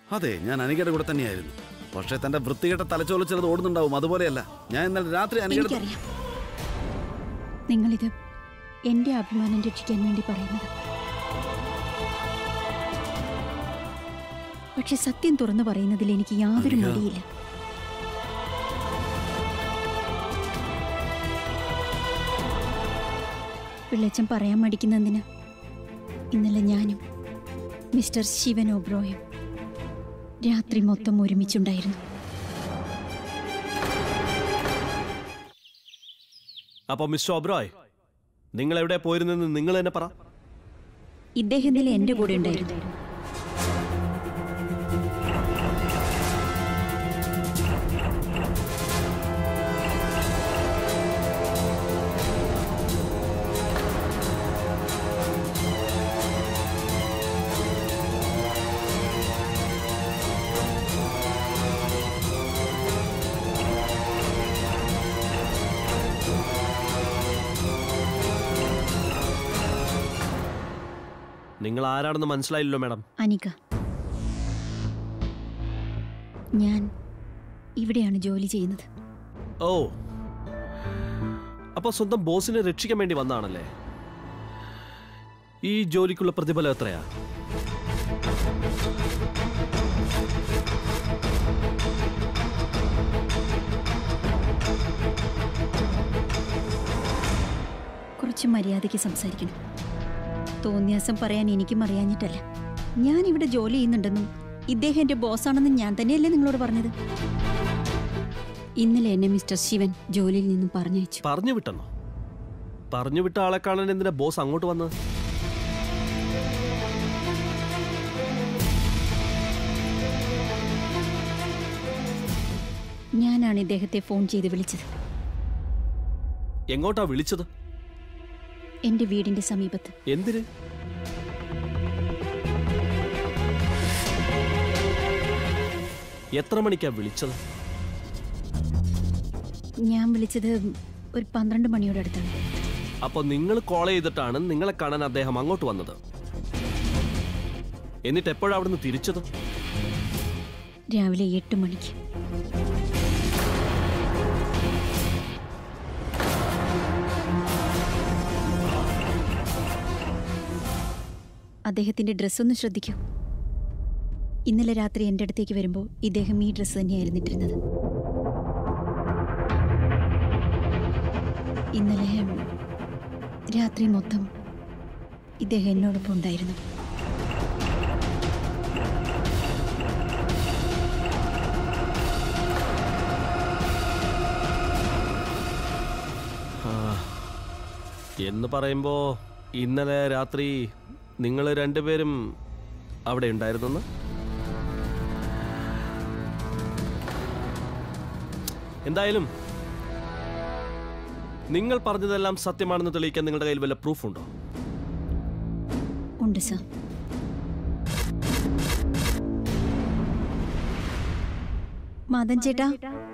അതെ ഞാൻ അനികയുടെ കൂടെ തന്നെയായിരുന്നു പക്ഷേ തന്റെ വൃത്തികെട്ട തലച്ചോല ചിലത് ഓടുന്നുണ്ടാവും അതുപോലെയല്ല ഞാൻ ഇന്നലെ രാത്രി അനികയുടെ എനിക്കറിയാം നിങ്ങളിത് എന്റെ അഭിമാനം രക്ഷിക്കാൻ വേണ്ടി പറയുന്നത് പക്ഷെ സത്യം തുറന്നു പറയുന്നതിൽ എനിക്ക് യാതൊരു അനിക. മടിയില്ല പിള്ളച്ചൻ പറയാൻ മടിക്കുന്നതിന് ഇന്നലെ ഞാനും മിസ്റ്റർ ശിവൻ ഒബ്രോയും രാത്രി മൊത്തം ഒരുമിച്ചുണ്ടായിരുന്നു അപ്പൊ മിസ്റ്റർ ഒബ്രോയ് നിങ്ങൾ എവിടെ പോയിരുന്നെന്ന് നിങ്ങൾ തന്നെ പറ ഇദ്ദേഹം ഇന്നലെ എന്റെ കൂടെ ഉണ്ടായിരുന്നു നിങ്ങൾ ആരാണെന്ന് മനസ്സിലായില്ലോ മാഡം അനിക ഞാൻ ഇവിടെയാണ് ജോലി ചെയ്യുന്നത് ഓ അപ്പൊ സ്വന്തം ബോസിനെ രക്ഷിക്കാൻ വേണ്ടി വന്നാണല്ലേ ഈ ജോലിക്കുള്ള പ്രതിഫലം എത്രയാ കുറച്ച് മര്യാദയ്ക്ക് സംസാരിക്കണം തോന്നിയാസം പറയാൻ എനിക്കും അറിയാഞ്ഞിട്ടല്ല ഞാൻ ഇവിടെ ജോലി ചെയ്യുന്നുണ്ടെന്നും ഇദ്ദേഹം എന്റെ ബോസാണെന്നും ഞാൻ തന്നെയല്ലേ നിങ്ങളോട് പറഞ്ഞത് ഇന്നലെ എന്നെ മിസ്റ്റർ ശിവൻ ജോലിയിൽ നിന്നും പറഞ്ഞയച്ചു പറഞ്ഞു വിട്ടെന്നോ പറഞ്ഞു വിട്ട ആളെ കാണാൻ എന്തിനാ ബോസ് അങ്ങോട്ട് വന്നത് ഞാനാണ് ഇദ്ദേഹത്തെ ഫോൺ ചെയ്ത് വിളിച്ചത് എങ്ങോട്ടാ വിളിച്ചത് എന്റെ വീടിന്റെ സമീപത്ത് എന്തിന് എത്ര മണിക്കാ വിളിച്ചത് ഞാൻ വിളിച്ചത് ഒരു പന്ത്രണ്ട് മണിയോട് അടുത്താണ് അപ്പൊ നിങ്ങൾ കോൾ ചെയ്തിട്ടാണ് നിങ്ങളെ കാണാൻ അദ്ദേഹം അങ്ങോട്ട് വന്നത് എന്നിട്ട് എപ്പോഴാ അവിടുന്ന് തിരിച്ചത് രാവിലെ എട്ട് മണിക്ക് അദ്ദേഹത്തിന്റെ ഡ്രസ്സ് ഒന്ന് ശ്രദ്ധിക്കൂ ഇന്നലെ രാത്രി എൻ്റെ അടുത്തേക്ക് വരുമ്പോൾ ഇദ്ദേഹം ഈ ഡ്രസ്സ് തന്നെയായിരുന്നു ഇട്ടിരുന്നത് ഇന്നലെ രാത്രി മൊത്തം ഇദ്ദേഹം എന്നോടൊപ്പം ഉണ്ടായിരുന്നു ആ, എന്ന് പറയുമ്പോ ഇന്നലെ രാത്രി നിങ്ങൾ രണ്ടുപേരും അവിടെ ഉണ്ടായിരുന്നെന്ന് എന്തായാലും നിങ്ങൾ പറഞ്ഞതെല്ലാം സത്യമാണെന്ന് തെളിയിക്കാൻ നിങ്ങളുടെ കയ്യിൽ വല്ല പ്രൂഫ് ഉണ്ടോ ഉണ്ട് സാർ മാതൻ ചേട്ടാ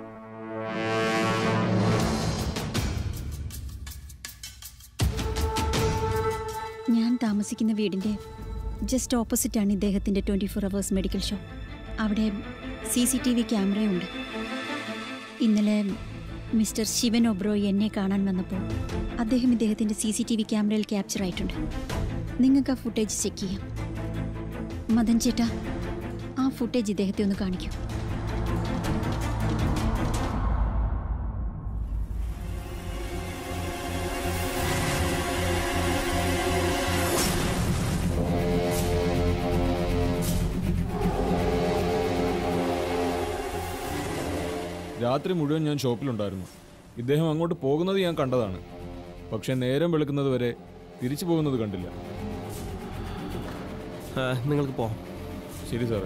ഞാൻ താമസിക്കുന്ന വീടിന്റെ ജസ്റ്റ് ഓപ്പോസിറ്റ് ആണ് ഇദ്ദേഹത്തിന്റെ twenty four hours medical shop അവിടെ സി സി ടി വി ക്യാമറയുണ്ട് ഇന്നലെ മിസ്റ്റർ ശിവൻ ഒബ്രോയ് എന്നെ കാണാൻ വന്നപ്പോൾ അദ്ദേഹം ഇദ്ദേഹത്തിന്റെ സി സി ടി വി ക്യാമറയിൽ ക്യാപ്ചർ ആയിട്ടുണ്ട് നിങ്ങൾക്ക് ആ ഫുട്ടേജ് ചെക്ക് ചെയ്യാം മദൻ ചേട്ടാ ആ ഫുട്ടേജ് ഇദ്ദേഹത്തെ ഒന്ന് കാണിക്കൂ രാത്രി മുഴുവൻ ഞാൻ ഷോപ്പിലുണ്ടായിരുന്നു ഇദ്ദേഹം അങ്ങോട്ട് പോകുന്നത് ഞാൻ കണ്ടതാണ് പക്ഷെ നേരം വെളുക്കുന്നത് വരെ തിരിച്ചു പോകുന്നത് കണ്ടില്ല ആ, നിങ്ങൾക്ക് പോകാം ശരി സാറേ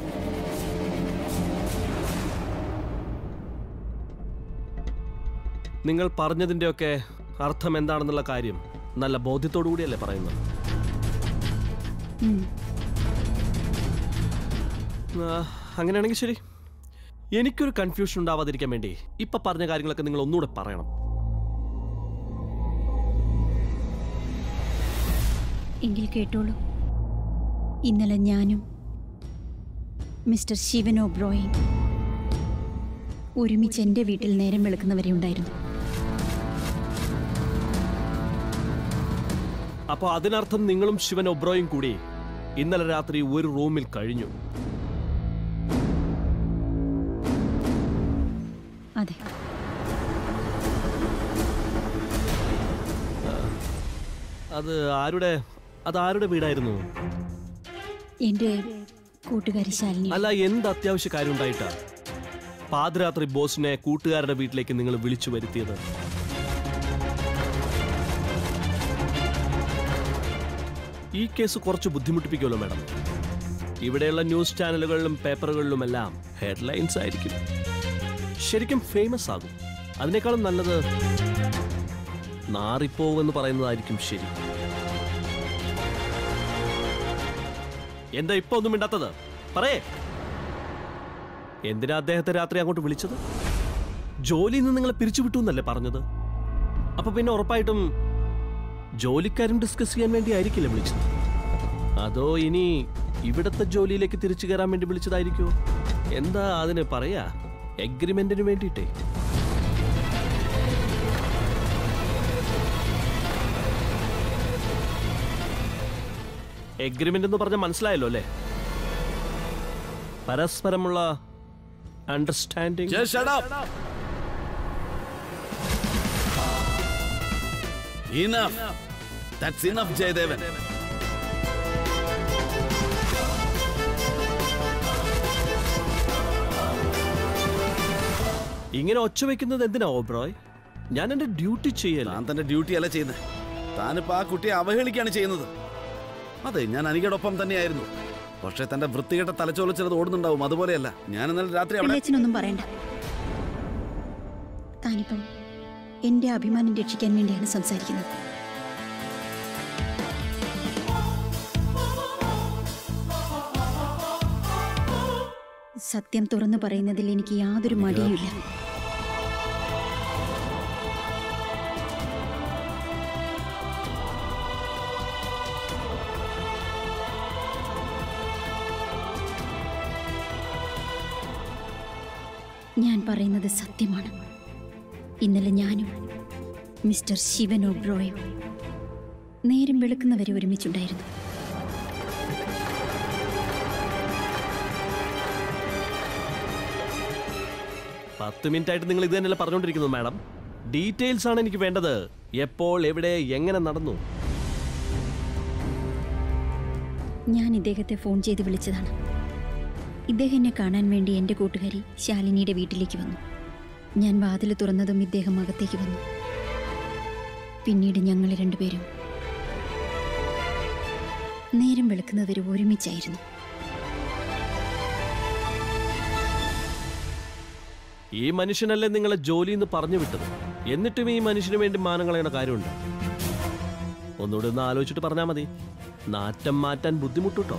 നിങ്ങൾ പറഞ്ഞതിൻ്റെയൊക്കെ അർത്ഥം എന്താണെന്നുള്ള കാര്യം നല്ല ബോധ്യത്തോടു കൂടിയല്ലേ പറയുന്നത് ഉം. ആ, അങ്ങനെയാണെങ്കിൽ ശരി എനിക്കൊരു കൺഫ്യൂഷൻ ഉണ്ടാവാതിരിക്കാൻ വേണ്ടി ഇപ്പൊ പറഞ്ഞ കാര്യങ്ങളൊക്കെ നിങ്ങൾ ഒന്നുകൂടെ പറയണം എങ്കിൽ കേട്ടോളൂ ഇന്നലെ ഞാനും മിസ്റ്റർ ശിവൻ ഒബ്രോയും ഒരുമിച്ച് എൻ്റെ വീട്ടിൽ നേരം വെളുക്കുന്നവരെ ഉണ്ടായിരുന്നു അപ്പോൾ അതിനർത്ഥം നിങ്ങളും ശിവൻ ഒബ്രോയും കൂടി ഇന്നലെ രാത്രി ഒരു റൂമിൽ കഴിഞ്ഞു അതെ അത് ആരുടെ അത് ആരുടെ വീടായിരുന്നു എൻ്റെ കൂട്ടുകാരി ശാലിനി അല്ല എന്ത് അത്യാവശ്യ കാര്യം ഉണ്ടായിട്ടാ പാതിരാത്രി ബോസിനെ കൂട്ടുകാരുടെ വീട്ടിലേക്ക് നിങ്ങൾ വിളിച്ചു വരുത്തിയത് ഈ കേസ് കുറച്ച് ബുദ്ധിമുട്ടിപ്പിക്കുമല്ലോ മാഡം ഇവിടെയുള്ള ന്യൂസ് ചാനലുകളിലും പേപ്പറുകളിലുമെല്ലാം ഹെഡ്ലൈൻസ് ആയിരിക്കും ശരിക്കും ഫേമസ് ആകും അതിനേക്കാളും നല്ലത് നാറിപ്പോവെന്ന് പറയുന്നതായിരിക്കും ശരി എന്താ ഇപ്പൊ ഒന്നും മിണ്ടാത്തത് പറയേ എന്തിനാ അദ്ദേഹത്തെ രാത്രി അങ്ങോട്ട് വിളിച്ചത് ജോലിയിൽ നിന്ന് നിങ്ങളെ പിരിച്ചുവിട്ടു എന്നല്ലേ പറഞ്ഞത് അപ്പൊ പിന്നെ ഉറപ്പായിട്ടും ജോലിക്കാരും ഡിസ്കസ് ചെയ്യാൻ വേണ്ടി ആയിരിക്കില്ല വിളിച്ചത് അതോ ഇനി ഇവിടത്തെ ജോലിയിലേക്ക് തിരിച്ചു കയറാൻ വേണ്ടി വിളിച്ചതായിരിക്കോ എന്താ അതിന് പറയാ എഗ്രിമെന്റിന് വേണ്ടിയിട്ടേ എഗ്രിമെന്റ് എന്ന് പറഞ്ഞാൽ മനസ്സിലായല്ലോ അല്ലേ പരസ്പരമുള്ള understanding Just shut up. Enough. That's enough, Jaydevan. ഇങ്ങനെ ഒച്ച വെക്കുന്നത് എന്തിനാ ഓബ്രോയ് ഞാൻ എന്റെ ഡ്യൂട്ടി ചെയ്യല്ല താൻ തന്റെ ഡ്യൂട്ടി അല്ല ചെയ്യുന്നത് താനിപ്പോ ആ കുട്ടിയെ അവഹേളിക്കുകയാണ് ചെയ്യുന്നത് അതെ ഞാൻ അനികയോടൊപ്പം തന്നെയായിരുന്നു പക്ഷേ തന്റെ വൃത്തികെട്ട തലച്ചോല ചിലത് ഓടുന്നുണ്ടാവും അതുപോലെയല്ല ഞാൻ ഇന്നലെ രാത്രി അവിടെ അച്ഛനൊന്നും പറയണ്ട താനിപ്പം എൻ്റെ അഭിമാനം രക്ഷിക്കാൻ വേണ്ടിയാണ് സംസാരിക്കുന്നത് സത്യം തുറന്നു പറയുന്നതിൽ എനിക്ക് യാതൊരു മടിയുമില്ല ഞാൻ പറയുന്നത് സത്യമാണ് ഇന്നലെ ഞാനും മിസ്റ്റർ ശിവൻ ഒബ്രോയും നേരം വെളുക്കുന്നവരെ ഒരുമിച്ചുണ്ടായിരുന്നു പത്ത് മിനിറ്റ് ആയിട്ട് നിങ്ങൾ ഇത് തന്നെയല്ലേ പറഞ്ഞുകൊണ്ടിരിക്കുന്നത് മാഡം ഡീറ്റെയിൽസ് ആണ് എനിക്ക് വേണ്ടത് എപ്പോൾ എവിടെ എങ്ങനെ നടന്നു ഞാൻ ഇദ്ദേഹത്തെ ഫോൺ ചെയ്ത് വിളിച്ചതാണ് ഇദ്ദേഹം എന്നെ കാണാൻ വേണ്ടി എൻ്റെ കൂട്ടുകാരി ശാലിനിയുടെ വീട്ടിലേക്ക് വന്നു ഞാൻ വാതിൽ തുറന്നതും ഇദ്ദേഹം അകത്തേക്ക് വന്നു പിന്നീട് ഞങ്ങൾ രണ്ടുപേരും നേരം വെളുക്കുന്നവർ ഒരുമിച്ചായിരുന്നു ഈ മനുഷ്യനല്ലേ നിങ്ങളെ ജോലിയിൽ നിന്ന് പറഞ്ഞു വിട്ടത് എന്നിട്ടും ഈ മനുഷ്യന് വേണ്ടി മാനം കളയേണ്ട കാര്യമുണ്ട് ഒന്നുകൂടി ഒന്ന് ആലോചിച്ചിട്ട് പറഞ്ഞാൽ മതി നാറ്റം മാറ്റാൻ ബുദ്ധിമുട്ടോ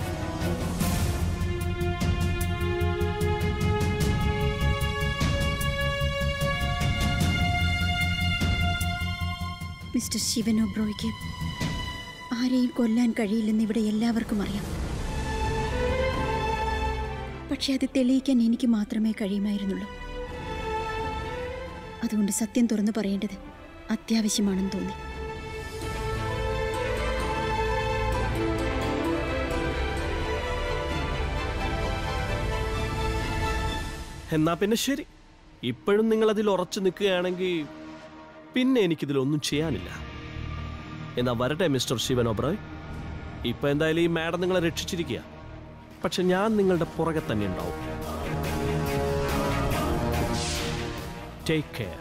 മിസ്റ്റർ ശിവൻ ഒബ്രോയ്ക്ക് ആരെയും കൊല്ലാൻ കഴിയില്ലെന്ന് ഇവിടെ എല്ലാവർക്കും അറിയാം പക്ഷെ അത് തെളിയിക്കാൻ എനിക്ക് മാത്രമേ കഴിയുമായിരുന്നുള്ളൂ അതുകൊണ്ട് സത്യം തുറന്നു പറയേണ്ടത് അത്യാവശ്യമാണെന്ന് തോന്നി എന്നാ പിന്നെ ശരി ഇപ്പോഴും നിങ്ങൾ അതിൽ ഉറച്ചു നിൽക്കുകയാണെങ്കിൽ പിന്നെ എനിക്കിതിലൊന്നും ചെയ്യാനില്ല എന്നാ വരട്ടെ മിസ്റ്റർ ശിവൻ ഒബ്രോയ് ഇപ്പൊ എന്തായാലും ഈ മാഡം നിങ്ങളെ രക്ഷിച്ചിരിക്കുക പക്ഷെ ഞാൻ നിങ്ങളുടെ പുറകെ തന്നെ ഉണ്ടാവും take care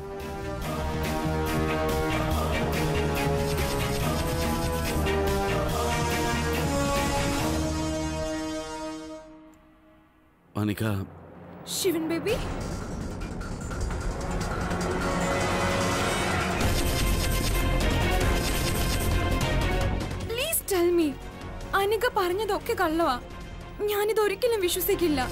Anika Shivan baby please tell me Anika പറഞ്ഞതൊക്കെ കള്ളവാ ഞാനിത് ഒരിക്കലും വിശ്വസിക്കില്ല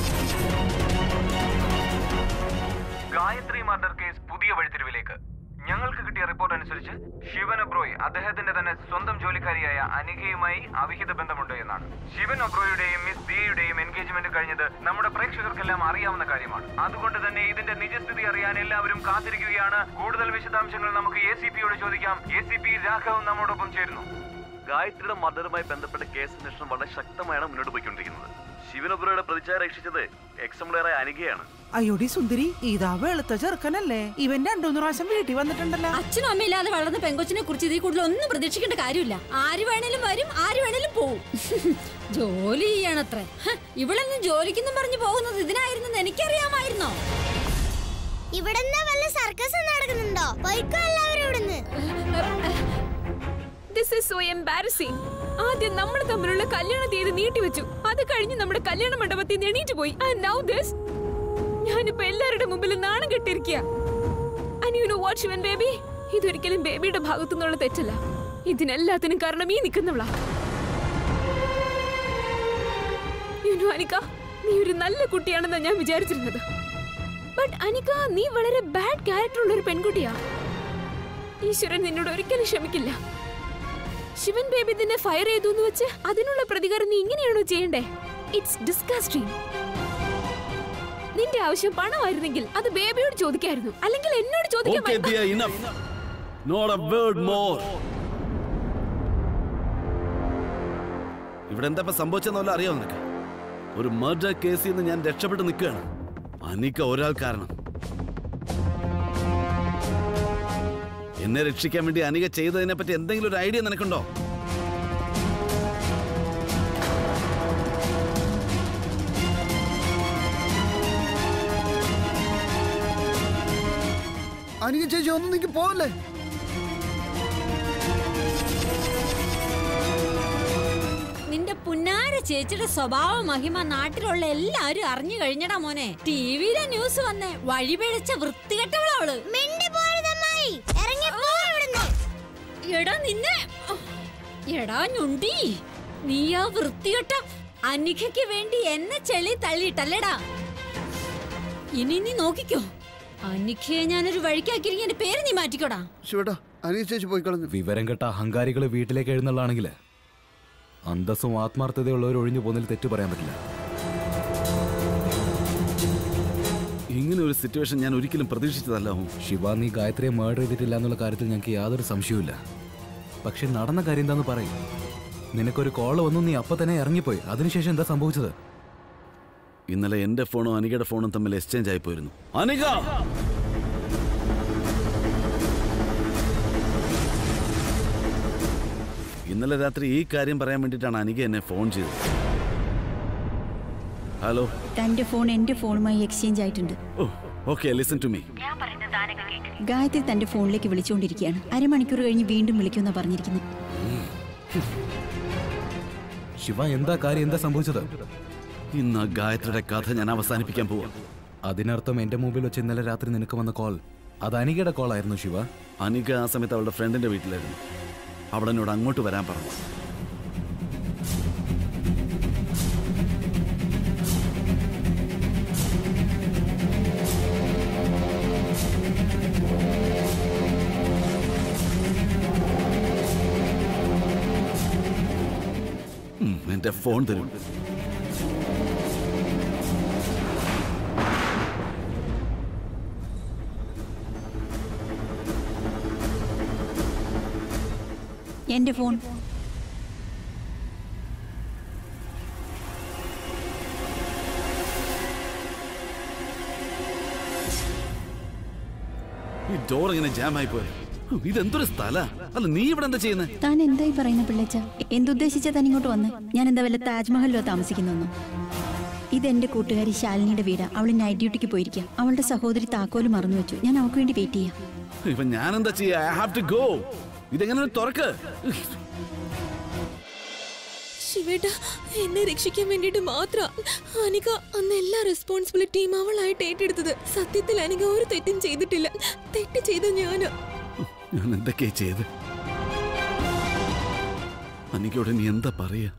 ഗായത്രി മർഡർ കേസ് പുതിയ വഴിത്തിരിവിലേക്ക് ഞങ്ങൾക്ക് കിട്ടിയ റിപ്പോർട്ട് അനുസരിച്ച് ശിവൻ ഒബ്രോയ് അദ്ദേഹത്തിന്റെ തന്നെ സ്വന്തം ജോലിക്കാരിയായ അനികയുമായി അവിഹിത ബന്ധമുണ്ട് എന്നാണ് ശിവൻ ഒബ്രോയുടെയും മിസ് ദിയയുടെയും എൻഗേജ്മെന്റ് എൻഗേജ്മെന്റ് കഴിഞ്ഞത് നമ്മുടെ പ്രേക്ഷകർക്കെല്ലാം അറിയാവുന്ന കാര്യമാണ് അതുകൊണ്ട് തന്നെ ഇതിന്റെ നിജസ്ഥിതി അറിയാൻ എല്ലാവരും കാത്തിരിക്കുകയാണ് കൂടുതൽ വിശദാംശങ്ങൾ നമുക്ക് എ സി പിയോട് ചോദിക്കാം എ സി പി രാഘവ് നമ്മോടൊപ്പം ചേരുന്നു ഗായത്രിയുടെ മർഡറുമായി ബന്ധപ്പെട്ട കേസ് അന്വേഷണം വളരെ ശക്തമായാണ് മുന്നോട്ട് പോയിക്കൊണ്ടിരിക്കുന്നത് ശിവനപുരയുടെ പ്രതിച്ഛായ രക്ഷിച്ചത് എക്സംപ്ലയറായ അനികയാണ് അയ്യോടി സുന്ദരി ഇതാ വെളുത്ത ചെറുക്കനല്ലേ ഇവൻ രണ്ടുമൂന്ന് പ്രാവശ്യം വീട്ടിൽ വന്നിട്ടുണ്ടല്ലോ അച്ഛനും അമ്മയില്ലാതെ വളർന്ന പെങ്കൊച്ചിനെ കുറിച്ച് ഇതിൽ കൂടുതൽ ഒന്നും പ്രതീക്ഷിക്കേണ്ട കാര്യമില്ല ആര് വേണേലും വരും ആര് വേണേലും പോവും ജോലി ചെയ്യണത്രേ ഹ, ഇവളെന്നും ജോലിക്കെന്നും പറഞ്ഞു പോകുന്നത് ഇതിനായിരുന്നെന്ന് എനിക്കറിയാമായിരുന്നോ ഇവിടെ വല്ല സർക്കസ് നടക്കുന്നുണ്ടോ പോയിക്കോ എല്ലാവരും ഇവിടുന്ന് ദിസ് ഇസ് സോ എംബാരസിംഗ് ആദ്യം നമ്മൾ തമ്മിലുള്ള കല്യാണ തീയതി നീട്ടിവെച്ചു അത് കഴിഞ്ഞ് നമ്മുടെ കല്യാണ മണ്ഡപത്തിൽ നിന്ന് എണീറ്റ് പോയി ആൻഡ് നൗ ദിസ് ഞാനിപ്പോ എല്ലാവരുടെ മുമ്പിൽ നാണം കെട്ടിരിക്കുക and you know what Shivan baby ഇതൊരിക്കലും ബേബിയുടെ ഭാഗത്തു നിന്നുള്ള തെറ്റല്ല ഇതിനെല്ലാത്തിനും കാരണം ഈ നിൽക്കുന്നവളാ You know, അനിക നീ ഒരു നല്ല കുട്ടിയാണെന്നാ ഞാൻ വിചാരിച്ചിരുന്നത് ബട്ട് അനിക നീ വളരെ ബാഡ് ക്യാരക്ടർ ഉള്ള ഒരു പെൺകുട്ടിയാ ഈശ്വരൻ നിന്നോട് ഒരിക്കലും ക്ഷമിക്കില്ല ശിവൻ ബേബി നിന്നെ ഫയർ ചെയ്തു എന്ന് വെച്ച് അതിനുള്ള പ്രതികാരം നീ ഇങ്ങനെയാണോ ചെയ്യണ്ടേ ഇറ്റ്സ് ഡിസ്കസ്റ്റിംഗ് നിന്റെ ആവശ്യം പണമായിരുന്നെങ്കിൽ അത് ബേബിയോട് ചോദിക്കായിരുന്നു അല്ലെങ്കിൽ എന്നോട് ചോദിക്കാൻ Okay, പ- dear, enough. Not a word more. ഇവിടെ എന്താ ഇപ്പൊ സംഭവിച്ചെന്ന് വല്ല അറിയാമോ നിനക്ക് ഒരു മർഡർ കേസിൽ നിന്ന് ഞാൻ രക്ഷപ്പെട്ട് നിൽക്കുകയാണ് അനിക്ക ഒരാൾ കാരണം എന്നെ രക്ഷിക്കാൻ വേണ്ടി അനിക ചെയ്തതിനെ പറ്റി എന്തെങ്കിലും ഒരു ഐഡിയ നിനക്കുണ്ടോ അനിക ചേച്ചി ഒന്നും നിനക്ക് പോവല്ലേ നിന്റെ പുന്നാര ചേച്ചിയുടെ സ്വഭാവ മഹിമ നാട്ടിലുള്ള എല്ലാരും അറിഞ്ഞു കഴിഞ്ഞടാ മോനെ ടിവിയിലെ ന്യൂസ് വന്നേ വഴിപിഴച്ച വൃത്തികെട്ടവളവള് മിണ്ടി പോരുതമ്മായി ഇറങ്ങി പോ ഇവിടുന്ന് എടാ നിന്നെ എടാ ഞുണ്ടി നീ ആ വൃത്തികെട്ട അനിഖയ്ക്ക് വേണ്ടി എന്നെ ചെളി തള്ളിയിട്ടല്ലേടാ ഇനി നീ നോക്കിക്കോ അനിഖയെ ഞാനൊരു വഴിക്കാക്കിയിരിക്കും എന്റെ പേര് നീ മാറ്റിക്കോടാ ശിവട്ടാ അനിക ചേച്ചി പോയി കളഞ്ഞു വിവരം കെട്ട അഹങ്കാരികൾ വീട്ടിലേക്ക് എഴുന്നള്ളാണെങ്കിൽ അന്തസ്സും ആത്മാർത്ഥതയുള്ളവർ ഒഴിഞ്ഞു പോകുന്നതിൽ തെറ്റു പറയാൻ പറ്റില്ല ഇങ്ങനെ ഒരു സിറ്റുവേഷൻ ഞാൻ ഒരിക്കലും പ്രതീക്ഷിച്ചതല്ല ഓം. ശിവ നീ ഗായത്രിയെ മേർഡർ ചെയ്തിട്ടില്ല എന്നുള്ള കാര്യത്തിൽ ഞങ്ങൾക്ക് യാതൊരു സംശയവുമില്ല പക്ഷെ നടന്ന കാര്യം എന്താന്ന് പറയും നിനക്കൊരു കോൾ വന്നു നീ അപ്പൊ തന്നെ ഇറങ്ങിപ്പോയി അതിനുശേഷം എന്താ സംഭവിച്ചത് ഇന്നലെ എന്റെ ഫോണും അനികയുടെ ഫോണും തമ്മിൽ എക്സ്ചേഞ്ച് ആയി പോയിരുന്നു അനിക ഇന്നലെ രാത്രി ഈ കാര്യം പറയാൻ വേണ്ടിയിട്ടാണ് അനിക എന്നെ ഫോൺ ചെയ്തത് ഹലോ തന്റെ ഫോൺ എന്റെ ഫോണുമായി എക്സ്ചേഞ്ച് ആയിട്ടുണ്ട് oh okay listen to me Gayathri തന്റെ ഫോണിലേക്ക് വിളിച്ചുകൊണ്ടിരിക്കുകയാണ് അരമണിക്കൂർ കഴിഞ്ഞ് വീണ്ടും വിളിക്കുമെന്നാ പറഞ്ഞിരിക്കുന്നത് ശിവ എന്താ കാര്യം എന്താ സംഭവിച്ചത് ഇന്ന് ആ ഗായത്രിയുടെ കഥ ഞാൻ അവസാനിപ്പിക്കാൻ പോവാ അതിനർത്ഥം എന്റെ മുമ്പിൽ വെച്ച് ഇന്നലെ രാത്രി നിനക്ക് വന്ന കോൾ അത് അനികയുടെ കോൾ ആയിരുന്നു ശിവ അനിക ആ സമയത്ത് അവളുടെ ഫ്രണ്ടിന്റെ വീട്ടിലായിരുന്നു അവിടെ എന്നോട് അങ്ങോട്ട് വരാൻ പറഞ്ഞു ഉം, എന്റെ ഫോൺ തരും എന്റെ ഫോൺ ഈ ഡോർ ഇങ്ങനെ ജാം ആയി പോയി ഇതെന്തൊരു സ്ഥല അല്ല നീ ഇവിടെ എന്താ ചെയ്യുന്നത് താൻ എന്തായി പറയുന്ന പിള്ളേച്ച എന്തുദ്ദേശിച്ചാ താൻ ഇങ്ങോട്ട് വന്ന് ഞാൻ എന്താ വല്ല താജ്മഹലിലോ താമസിക്കുന്നു ഇതെന്റെ കൂട്ടുകാരി ശാലിനിയുടെ വീടാ അവൾ നൈറ്റ് ഡ്യൂട്ടിക്ക് പോയിരിക്കാം അവളുടെ സഹോദരി താക്കോല് മറന്നു വെച്ചു ഞാൻ അവൾക്ക് വേണ്ടി വെയിറ്റ് ചെയ്യാം ഇപ്പൊ ഞാൻ എന്താ ചെയ്യാ ഐ ഹാവ് ടു ഗോ ഇതെങ്ങനെ തുറക്ക് ശിവേട്ട എന്നെ രക്ഷിക്കാൻ വേണ്ടിട്ട് മാത്രം അനിക അന്ന് എല്ലാ റെസ്പോൺസിബിലിറ്റിയും അവളായിട്ട് ഏറ്റെടുത്തത് സത്യത്തിൽ അനിക ഒരു തെറ്റും ചെയ്തിട്ടില്ല തെറ്റ് ചെയ്ത ഞാന് ഞാൻ എന്തൊക്കെയാ ചെയ്ത് അനിക്കോട് നീ എന്താ പറയാ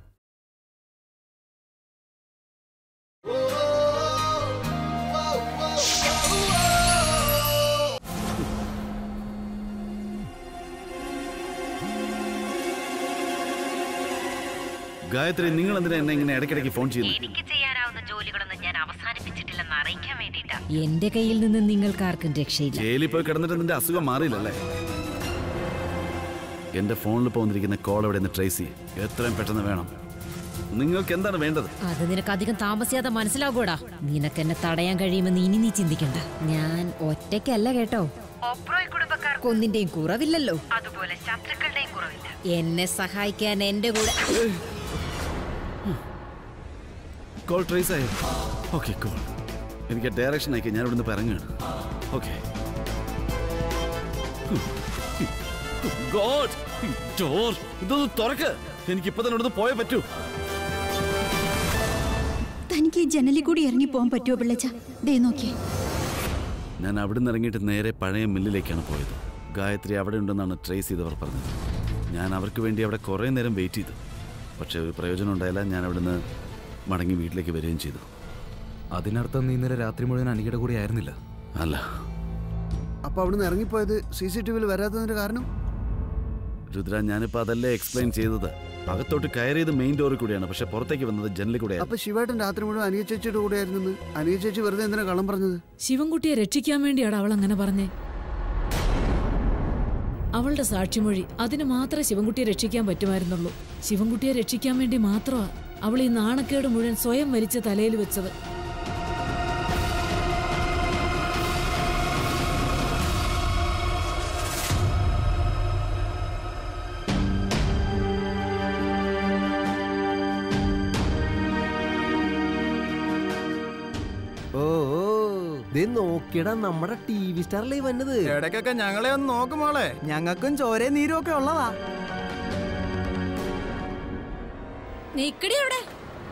ഗായത്രി നിങ്ങൾ എന്തിനാ എന്നെ ഇങ്ങനെ ഇടയ്ക്കിടയ്ക്ക് ഫോൺ ചെയ്യുന്നു എനിക്ക് ചെയ്യാനാവുന്ന ജോലികളൊന്നും ഞാൻ അവസാനിപ്പിച്ചിട്ടില്ലെന്ന് അറിയിക്കാൻ വേണ്ടിയിട്ടാ എന്റെ കയ്യിൽ നിന്ന് നിങ്ങൾക്കാർക്കും രക്ഷയില്ല ജയിലിൽ പോയി കിടന്നിട്ട് നിന്റെ അസുഖം മാറിയില്ലല്ലേ എന്റെ ഫോണിൽ പോന്നിരിക്കുന്ന കോൾ എവിടെ നിന്ന് ട്രേസ് ചെയ്യും എത്രയും പെട്ടെന്ന് വേണം നിങ്ങൾക്ക് എന്താണ് വേണ്ടത് അത് നിനക്ക് അധികം താമസിയാതെ മനസ്സിലാകൂടാ നിനക്ക് എന്നെ തടയാൻ കഴിയുമെന്ന് ഇനി നീ ചിന്തിക്കണ്ട ഞാൻ ഒറ്റയ്ക്കല്ല കേട്ടോ ഒബ്രോയ് കുടുംബക്കാർ ഒന്നിന്റെയും കുറവില്ലല്ലോ അതുപോലെ ശത്രുക്കളുടെയും കുറവില്ല എന്നെ സഹായിക്കാൻ എന്റെ കൂടെ കോൾ ട്രേസ് ആയോ ഓക്കെ കോൾ എനിക്ക് ഡയറക്ഷൻ അയക്കാം ഞാൻ ഇവിടുന്ന് ഇറങ്ങുകയാണ് ഓക്കെ ഗോഡ് ഡോർ ഇതൊന്ന് തുറക്ക് എനിക്ക് ഇപ്പൊ തന്നെ ഇവിടുന്ന് പോയേ പറ്റൂ തനിക്ക് ഈ ജനലിൽ കൂടി ഇറങ്ങി പോകാൻ പറ്റുമോ പിള്ളച്ച ദേ നോക്കിയേ ഞാൻ അവിടുന്ന് ഇറങ്ങിയിട്ട് നേരെ പഴയ മില്ലിലേക്കാണ് പോയത് ഗായത്രി അവിടെ ഉണ്ടെന്നാണ് ട്രേസ് ചെയ്തവർ പറഞ്ഞത് ഞാൻ അവർക്ക് വേണ്ടി അവിടെ കുറേ നേരം വെയിറ്റ് ചെയ്തു പക്ഷേ ഒരു പ്രയോജനം ഉണ്ടായില്ല ഞാൻ അവിടുന്ന് മടങ്ങി വീട്ടിലേക്ക് വരികയും ചെയ്തു അതിനർത്ഥം നീ ഇന്നലെ രാത്രി മുഴുവൻ അനികയുടെ കൂടെ ആയിരുന്നില്ല അല്ല അപ്പൊ അവിടുന്ന് ഇറങ്ങിപ്പോയത് സി സി ടി വിയിൽ വരാത്തതിന്റെ കാരണം രുദ്ര ഞാനിപ്പോൾ അതല്ലേ എക്സ്പ്ലെയിൻ ചെയ്തത് അകത്തോട്ട് കയറിയത് മെയിൻ ഡോറിൽ കൂടിയാണ് പക്ഷെ പുറത്തേക്ക് വന്നത് ജനലിൽ കൂടെയാണ് അപ്പൊ ശിവേട്ടൻ രാത്രി മുഴുവൻ അനിയ ചേച്ചിയുടെ കൂടെ ആയിരുന്നെന്ന് അനിയ ചേച്ചി വെറുതെ എന്തിനാ കള്ളം പറഞ്ഞത് ശിവൻകുട്ടിയെ രക്ഷിക്കാൻ വേണ്ടിയാണ് അവൾ അങ്ങനെ പറഞ്ഞേ അവളുടെ സാക്ഷിമൊഴി അതിന് മാത്രമേ ശിവൻകുട്ടിയെ രക്ഷിക്കാൻ പറ്റുമായിരുന്നുള്ളൂ ശിവൻകുട്ടിയെ രക്ഷിക്കാൻ വേണ്ടി മാത്രമാ അവൾ ഈ നാണക്കേട് മുഴുവൻ സ്വയം വലിച്ച തലയിൽ വെച്ചത് ഓ ഓ, ദേ നോക്കിയടാ നമ്മുടെ ടി വി സ്റ്റാറിലേ വന്നത് ഇടയ്ക്കൊക്കെ ഞങ്ങളെ ഒന്ന് നോക്കും മോളെ ഞങ്ങൾക്കും ചോരയും നീരും ഒക്കെ ഉള്ളതാ നിക്കടി അവിടെ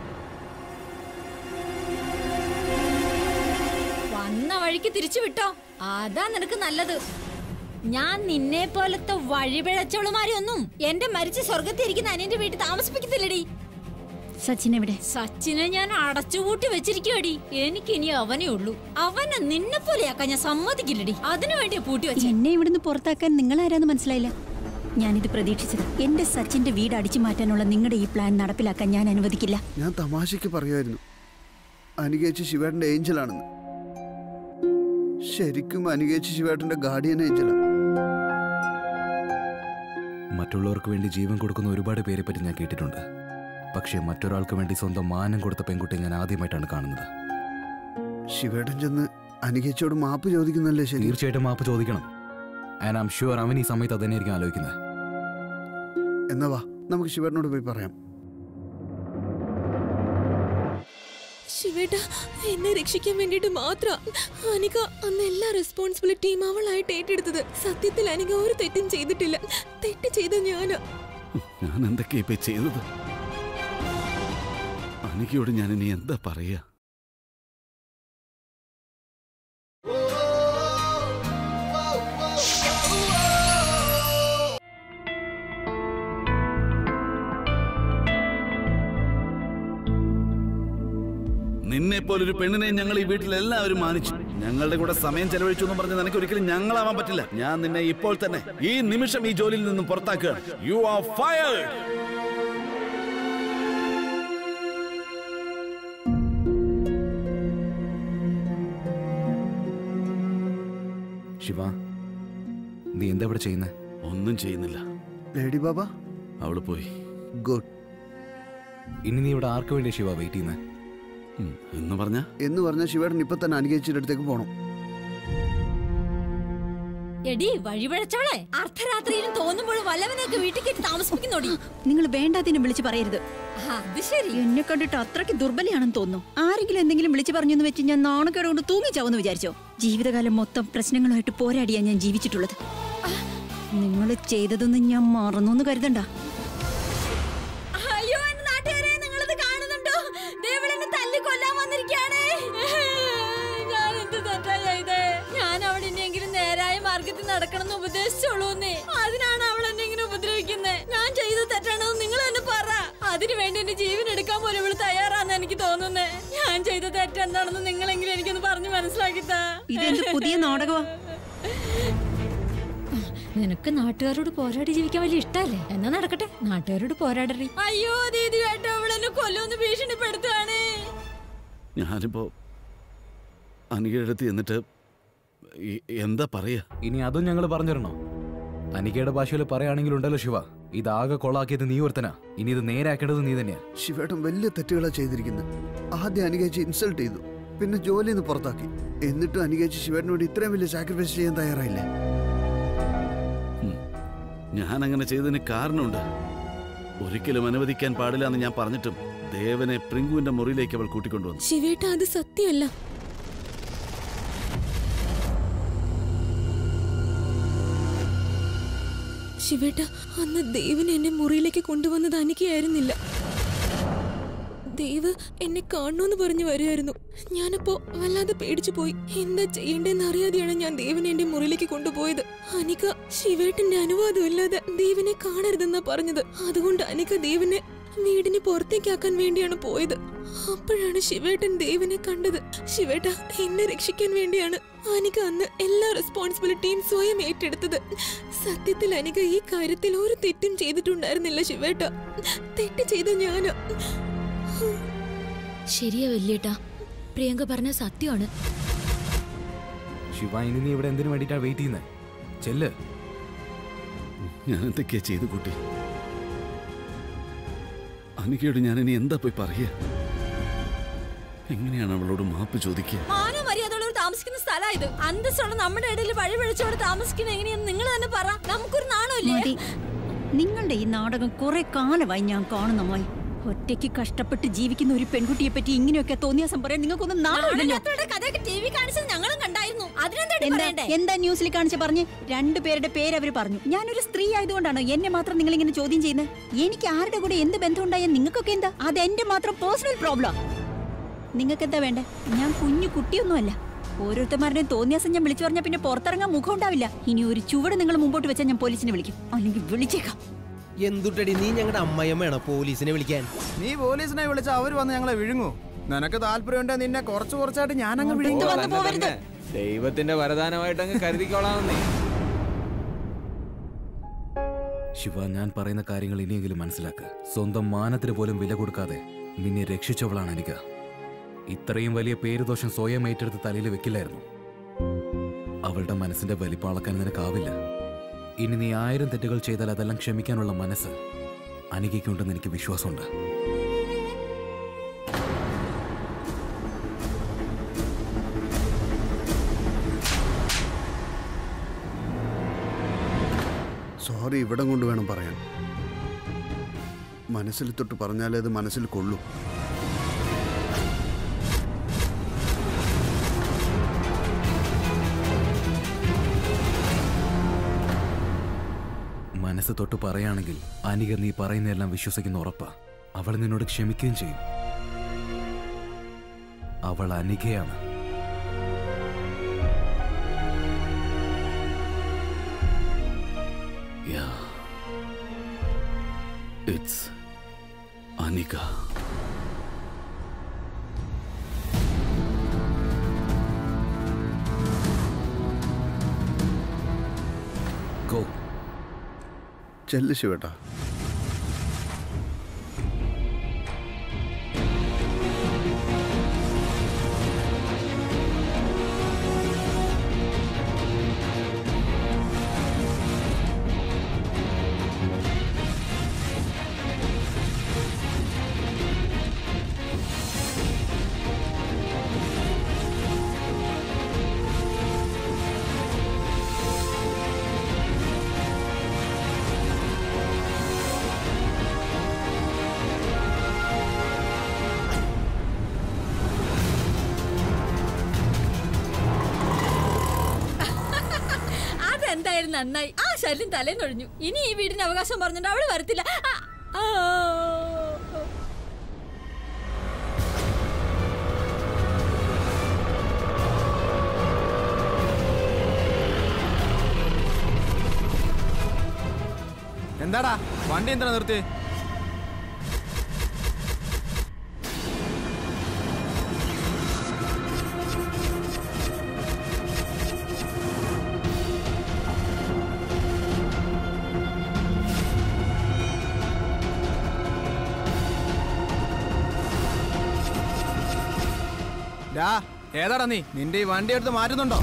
വന്ന വഴിക്ക് തിരിച്ചു വിട്ടോ അതാ നിനക്ക് നല്ലത് ഞാൻ നിന്നെ പോലത്തെ വഴിപിഴച്ചവളുമാരെ ഒന്നും എന്റെ മരിച്ച സ്വർഗത്തിരിക്കുന്ന അനിയന്റെ വീട്ടിൽ താമസിപ്പിക്കത്തില്ലടി സച്ചിൻ എവിടെ സച്ചിനെ ഞാൻ അടച്ചുപൂട്ടി വെച്ചിരിക്കുവടി എനിക്കിനി അവനേ ഉള്ളൂ അവനെ നിന്നെ പോലെയാക്കാൻ ഞാൻ സമ്മതിക്കില്ലടി അതിനു വേണ്ടി പൂട്ടി വെച്ച എന്നെ ഇവിടുന്ന് പുറത്താക്കാൻ നിങ്ങൾ ആരാന്ന് മനസ്സിലായില്ല ഞാനിത് പ്രതീക്ഷിച്ചത് എന്റെ സച്ചിന്റെ വീട് അടിച്ചു മാറ്റാനുള്ള നിങ്ങളുടെ ഈ പ്ലാൻ നടപ്പിലാക്കാൻ ഞാൻ അനുവദിക്കില്ല ഞാൻ തമാശയ്ക്ക് പറയുമായിരുന്നു അനികേച്ചി ശിവേട്ടന്റെ ഏഞ്ചലാണെന്ന് ശരിക്കും അനികേച്ചി ശിവേട്ടന്റെ ഗാർഡിയൻ ഏഞ്ചലാണ് മറ്റുള്ളവർക്ക് വേണ്ടി ജീവൻ കൊടുക്കുന്ന ഒരുപാട് പേരെ പറ്റി ഞാൻ കേട്ടിട്ടുണ്ട് പക്ഷേ മറ്റൊരാൾക്ക് വേണ്ടി സ്വന്തം മാനം കൊടുത്ത പെൺകുട്ടിയെ ഞാൻ ആദ്യമായിട്ടാണ് കാണുന്നത് ശിവേട്ടൻ ചെന്ന് അനികേച്ചിയോട് മാപ്പ് ചോദിക്കുന്നല്ലേ ശരി തീർച്ചയായിട്ടും മാപ്പ് ചോദിക്കണം ആൻഡ് ഐം ഷുവർ അവൻ ഈ സമയത്ത് അതന്നെയായിരിക്കും ആലോചിക്കുന്നത് എന്നാ വാ നമുക്ക് ശിവേട്ടനോട് പോയി പറയാം ശിവേട്ട എന്നെ രക്ഷിക്കാൻ വേണ്ടിട്ട് മാത്ര അനിക അന്ന് എല്ലാ റെസ്പോൺസിബിലിറ്റിയും അവളായിട്ട് ഏറ്റെടുത്തത് സത്യത്തിൽ അനിക ഒരു തെറ്റും ചെയ്തിട്ടില്ല തെറ്റ് ചെയ്ത ഞാനാ ഞാൻ എന്തൊക്കെയാ ഇപ്പൊ ചെയ്തത് അനിക്കയോട് ഞാൻ ഇനി എന്താ പറയാ നിന്നെ പോലൊരു പെണ്ണിനെ ഞങ്ങൾ ഈ വീട്ടിൽ എല്ലാവരും മാനിച്ചു ഞങ്ങളുടെ കൂടെ സമയം ചെലവഴിച്ചു എന്ന് പറഞ്ഞ് നിനക്ക് ഒരിക്കലും ഞങ്ങളാവാൻ പറ്റില്ല ഞാൻ നിന്നെ ഇപ്പോൾ തന്നെ ഈ നിമിഷം ഈ ജോലിയിൽ നിന്നും പുറത്താക്കുകയാണ് യു ആർ ഫയർഡ് ശിവ നീ എന്താ ഇവിടെ ചെയ്യുന്നത് ഒന്നും ചെയ്യുന്നില്ല ലേഡി ബാബ അവള് പോയി ഗുഡ് ഇനി നീ ഇവിടെ ആർക്ക് വേണ്ടി ശിവ വെയിറ്റ് ചെയ്യുന്നത് എന്ന് പറഞ്ഞ എന്ന് പറഞ്ഞ ശിവേട്ടൻ ഇപ്പൊ തന്നെ അനികേച്ചിയുടെ അടുത്തേക്ക് പോണം എടി വഴിപിഴച്ചവളെ അർദ്ധരാത്രിയിലും തോന്നുമ്പോഴും വല്ലവനെയൊക്കെ വീട്ടിൽ കയറ്റി താമസിപ്പിക്കുന്നോടി നിങ്ങൾ വേണ്ടാതിനും വിളിച്ചു പറയരുത് അത് ശരി എന്നെ കണ്ടിട്ട് അത്രയ്ക്ക് ദുർബലയാണെന്ന് തോന്നുന്നു ആരെങ്കിലും എന്തെങ്കിലും വിളിച്ചു പറഞ്ഞെന്ന് വെച്ച് ഞാൻ നാണക്കേട് കൊണ്ട് തൂങ്ങിച്ചാവെന്ന് വിചാരിച്ചോ ജീവിതകാലം മൊത്തം പ്രശ്നങ്ങളുമായിട്ട് പോരാടിയാ ഞാൻ ജീവിച്ചിട്ടുള്ളത് നിങ്ങൾ ചെയ്തതൊന്നും ഞാൻ മറന്നു എന്ന് കരുതണ്ട അയ്യോ എന്റെ നാട്ടുകാരെ നിങ്ങളിത് കാണുന്നുണ്ടോ ദേ ഇവിടെ എന്നെ തല്ലി കൊല്ലാൻ വന്നിരിക്കുകയാണേ ഞാൻ എന്ത് തെറ്റാ ചെയ്തേ ഞാൻ അവൾ ഇനിയെങ്കിലും നേരായ മാർഗത്തിൽ നടക്കണമെന്ന് ഉപദേശിച്ചോളൂന്നേ അതിനാണ് അവൾ എന്നെ ഇങ്ങനെ ഉപദ്രവിക്കുന്നേ ഞാൻ ചെയ്ത തെറ്റാണെന്ന് നിങ്ങൾ തന്നെ പറ അതിനു വേണ്ടി എന്റെ ജീവൻ എടുക്കാൻ പോലും ഇവള് തയ്യാറാന്ന് എനിക്ക് തോന്നുന്നേ ഞാൻ ചെയ്ത തെറ്റെന്താണെന്ന് നിങ്ങളെങ്കിലും എനിക്കൊന്ന് പറഞ്ഞു മനസ്സിലാക്കിത്താ ഇതെന്ത് പുതിയ നാടകമാ നിനക്ക് നാട്ടുകാരോട് പോരാടി ജീവിക്കാൻ വലിയ ഇഷ്ടല്ലേ എന്നാ നടക്കട്ടെ നാട്ടുകാരോട് പോരാടറി അയ്യോ ദീദി കേട്ടോ അവളെന്നെ കൊല്ലുമെന്ന് ഭീഷണിപ്പെടുത്തുകയാണേ ഞാനിപ്പോ അനികയുടെ അടുത്ത് എന്നിട്ട് ഈ- എന്താ പറയാ ഇനി അതും ഞങ്ങൾ പറഞ്ഞിരണോ അനികയുടെ ഭാഷയിൽ പറയുകയാണെങ്കിൽ ഉണ്ടല്ലോ ശിവ ഇതാകെ കൊളാക്കിയത് നീ ഒരുത്തനാ ഇനി ഇത് നേരാക്കേണ്ടത് നീ തന്നെയാ ശിവേട്ടൻ വലിയ തെറ്റുകളാ ചെയ്തിരിക്കുന്നത് ആദ്യം അനികേച്ചി ഇൻസൾട്ട് ചെയ്തു പിന്നെ ജോലിയിൽ നിന്ന് പുറത്താക്കി എന്നിട്ടും അനികേച്ചി ശിവേട്ടന് വേണ്ടി ഇത്രയും വലിയ സാക്രിഫൈസ് ചെയ്യാൻ തയ്യാറായില്ലേ ഞാൻ അങ്ങനെ ചെയ്തതിന് കാരണമുണ്ട് ഒരിക്കലും അനുവദിക്കാൻ പാടില്ല എന്ന് ഞാൻ പറഞ്ഞിട്ടും ദേവനെ പ്രിങ്കുവിന്റെ മുറിയിലേക്ക് അവൾ കൂട്ടിക്കൊണ്ടുവന്നു ശിവേട്ട അത് സത്യമല്ല ശിവേട്ട അന്ന് ദേവൻ എന്നെ മുറിയിലേക്ക് കൊണ്ടുവന്നത് അനിക്കയായിരുന്നില്ല ദേവ് എന്നെ കാണണമെന്ന് പറഞ്ഞു വരുമായിരുന്നു ഞാനപ്പോ വല്ലാതെ പേടിച്ചു പോയി എന്താ ചെയ്യേണ്ടെന്ന് അറിയാതെയാണ് ഞാൻ ദേവനെ എന്റെ മുറിയിലേക്ക് കൊണ്ടുപോയത് അനിക ശിവേട്ടന്റെ അനുവാദം ഇല്ലാതെ ദേവനെ കാണരുതെന്നാ പറഞ്ഞത് അതുകൊണ്ട് അനിക ദേവനെ വീടിന് പുറത്തേക്കാക്കാൻ വേണ്ടിയാണ് പോയത് അപ്പോഴാണ് ശിവേട്ടൻ ദേവനെ കണ്ടത് ശിവേട്ട എന്നെ രക്ഷിക്കാൻ വേണ്ടിയാണ് അനിക അന്ന് എല്ലാ റെസ്പോൺസിബിലിറ്റിയും സ്വയം ഏറ്റെടുത്തത് സത്യത്തിൽ അനിക ഈ കാര്യത്തിൽ ഒരു തെറ്റും ചെയ്തിട്ടുണ്ടായിരുന്നില്ല ശിവേട്ട തെറ്റ് ചെയ്ത ഞാന് ശരിയാ വല്യേട്ടാ പ്രിയങ്ക പറഞ്ഞ സത്യമാണ് ശിവ ഇനി നീ ഇവിടെ എന്തിനു വേണ്ടിയിട്ടാ വെയിറ്റ് ചെയ്യുന്നത് ചെല്ല് ഞാൻ എന്തൊക്കെയാ ചെയ്തു കൂട്ടി അനികയോട് ഞാൻ ഇനി എന്താ പോയി പറയുക എങ്ങനെയാണ് അവളോട് മാപ്പ് ചോദിക്കുക മാനോ മര്യാദയുള്ളവർ താമസിക്കുന്ന സ്ഥലം ഇത് അന്തസ്സുള്ള നമ്മുടെ ഇടയിൽ വഴി വിളിച്ചോട് താമസിക്കുന്ന എങ്ങനെയാന്ന് നിങ്ങൾ തന്നെ പറ നമുക്കൊരു നാണമില്ലേ മതി നിങ്ങളുടെ ഈ നാടകം കുറെ കാലമായി ഞാൻ കാണുന്നമായി ഒറ്റയ്ക്ക് കഷ്ടപ്പെട്ട് ജീവിക്കുന്ന ഒരു പെൺകുട്ടിയെ പറ്റി ഇങ്ങനെയൊക്കെ തോന്നിയാസം പറയാൻ നിങ്ങൾക്കൊന്നും നാണമില്ലല്ലോ നാണമില്ലാത്തവരുടെ കഥയൊക്കെ ടി വി കാണിച്ചത് ഞങ്ങളും കണ്ടായിരുന്നു അതിനെന്താ എന്താ പറയണ്ടേ എന്താ ന്യൂസിൽ കാണിച്ച് പറഞ്ഞ് രണ്ടു പേരുടെ പേര് അവർ പറഞ്ഞു ഞാനൊരു സ്ത്രീ ആയതുകൊണ്ടാണ് എന്നെ മാത്രം നിങ്ങൾ ഇങ്ങനെ ചോദ്യം ചെയ്യുന്നത് എനിക്ക് ആരുടെ കൂടെ എന്ത് ബന്ധം ഉണ്ടായാൽ നിങ്ങൾക്കൊക്കെ എന്താ അത് എന്റെ മാത്രം പേഴ്സണൽ പ്രോബ്ലം നിങ്ങൾക്ക് എന്താ വേണ്ടേ ഞാൻ കുഞ്ഞു കുട്ടിയൊന്നുമല്ല ഓരോരുത്തന്മാരുടെയും തോന്നിയാസം ഞാൻ വിളിച്ചു പറഞ്ഞാൽ പിന്നെ പുറത്തിറങ്ങാൻ മുഖം ഉണ്ടാവില്ല ഇനി ഒരു ചുവട് നിങ്ങൾ മുമ്പോട്ട് വെച്ചാൽ ഞാൻ പോലീസിനെ വിളിക്കും അല്ലെങ്കിൽ വിളിച്ചേക്കാം എന്തുട്ടടി നീ ഞങ്ങളുടെ അമ്മയമ്മയാണോ പോലീസിനെ വിളിക്കാൻ നീ പോലീസിനെ വിളിച്ച അവര് വന്ന് ഞങ്ങളെ വിഴുങ്ങൂ നിനക്ക് താല്പര്യമുണ്ടെ നിന്നെ കുറച്ച് കുറച്ചായിട്ട് ഞാൻ അങ്ങ് വിഴുങ്ങി ദൈവത്തിന്റെ വരദാനമായിട്ട് അങ്ങ് കരുതിക്കോളാമെന്നേ ശിവ ഞാൻ പറയുന്ന കാര്യങ്ങൾ ഇനിയെങ്കിലും മനസ്സിലാക്കുക സ്വന്തം മാനത്തിന് പോലും വില കൊടുക്കാതെ നിന്നെ രക്ഷിച്ചവളാണ് എനിക്ക് ഇത്രയും വലിയ പേരുദോഷം സ്വയം ഏറ്റെടുത്ത് തലയിൽ വെക്കില്ലായിരുന്നു അവളുടെ മനസ്സിന്റെ വലിപ്പളക്കാൻ നിനക്കാവില്ല ഇനി നീ ആയിരം തെറ്റുകൾ ചെയ്താൽ അതെല്ലാം ക്ഷമിക്കാനുള്ള മനസ്സ് അനികയ്ക്കുണ്ടെന്ന് എനിക്ക് വിശ്വാസമുണ്ട് സോറി ഇവിടം കൊണ്ട് വേണം പറയാൻ മനസ്സിൽ തൊട്ട് പറഞ്ഞാലേ അത് മനസ്സിൽ കൊള്ളൂ മനസ്സ് തൊട്ട് പറയുകയാണെങ്കിൽ അനിക നീ പറയുന്നതെല്ലാം വിശ്വസിക്കുന്ന ഉറപ്പാ അവൾ നിന്നോട് ക്ഷമിക്കുകയും ചെയ്യും അവൾ അനികയാണ് Yeah. It's Anika. ഗോ ചെല്ല് ശിവേട്ടാ അതെന്തായാലും നന്നായി ആ ശല്യം തലേന്നൊഴിഞ്ഞു ഇനി ഈ വീടിന് അവകാശം പറഞ്ഞിട്ട് അവള് വരത്തില്ല ആ, ആ. എന്താടാ വണ്ടി എന്തിനാ നിർത്തി ഡാ ഏതാടാ നീ നിന്റെ ഈ വണ്ടി എടുത്ത് മാറ്റുന്നുണ്ടോ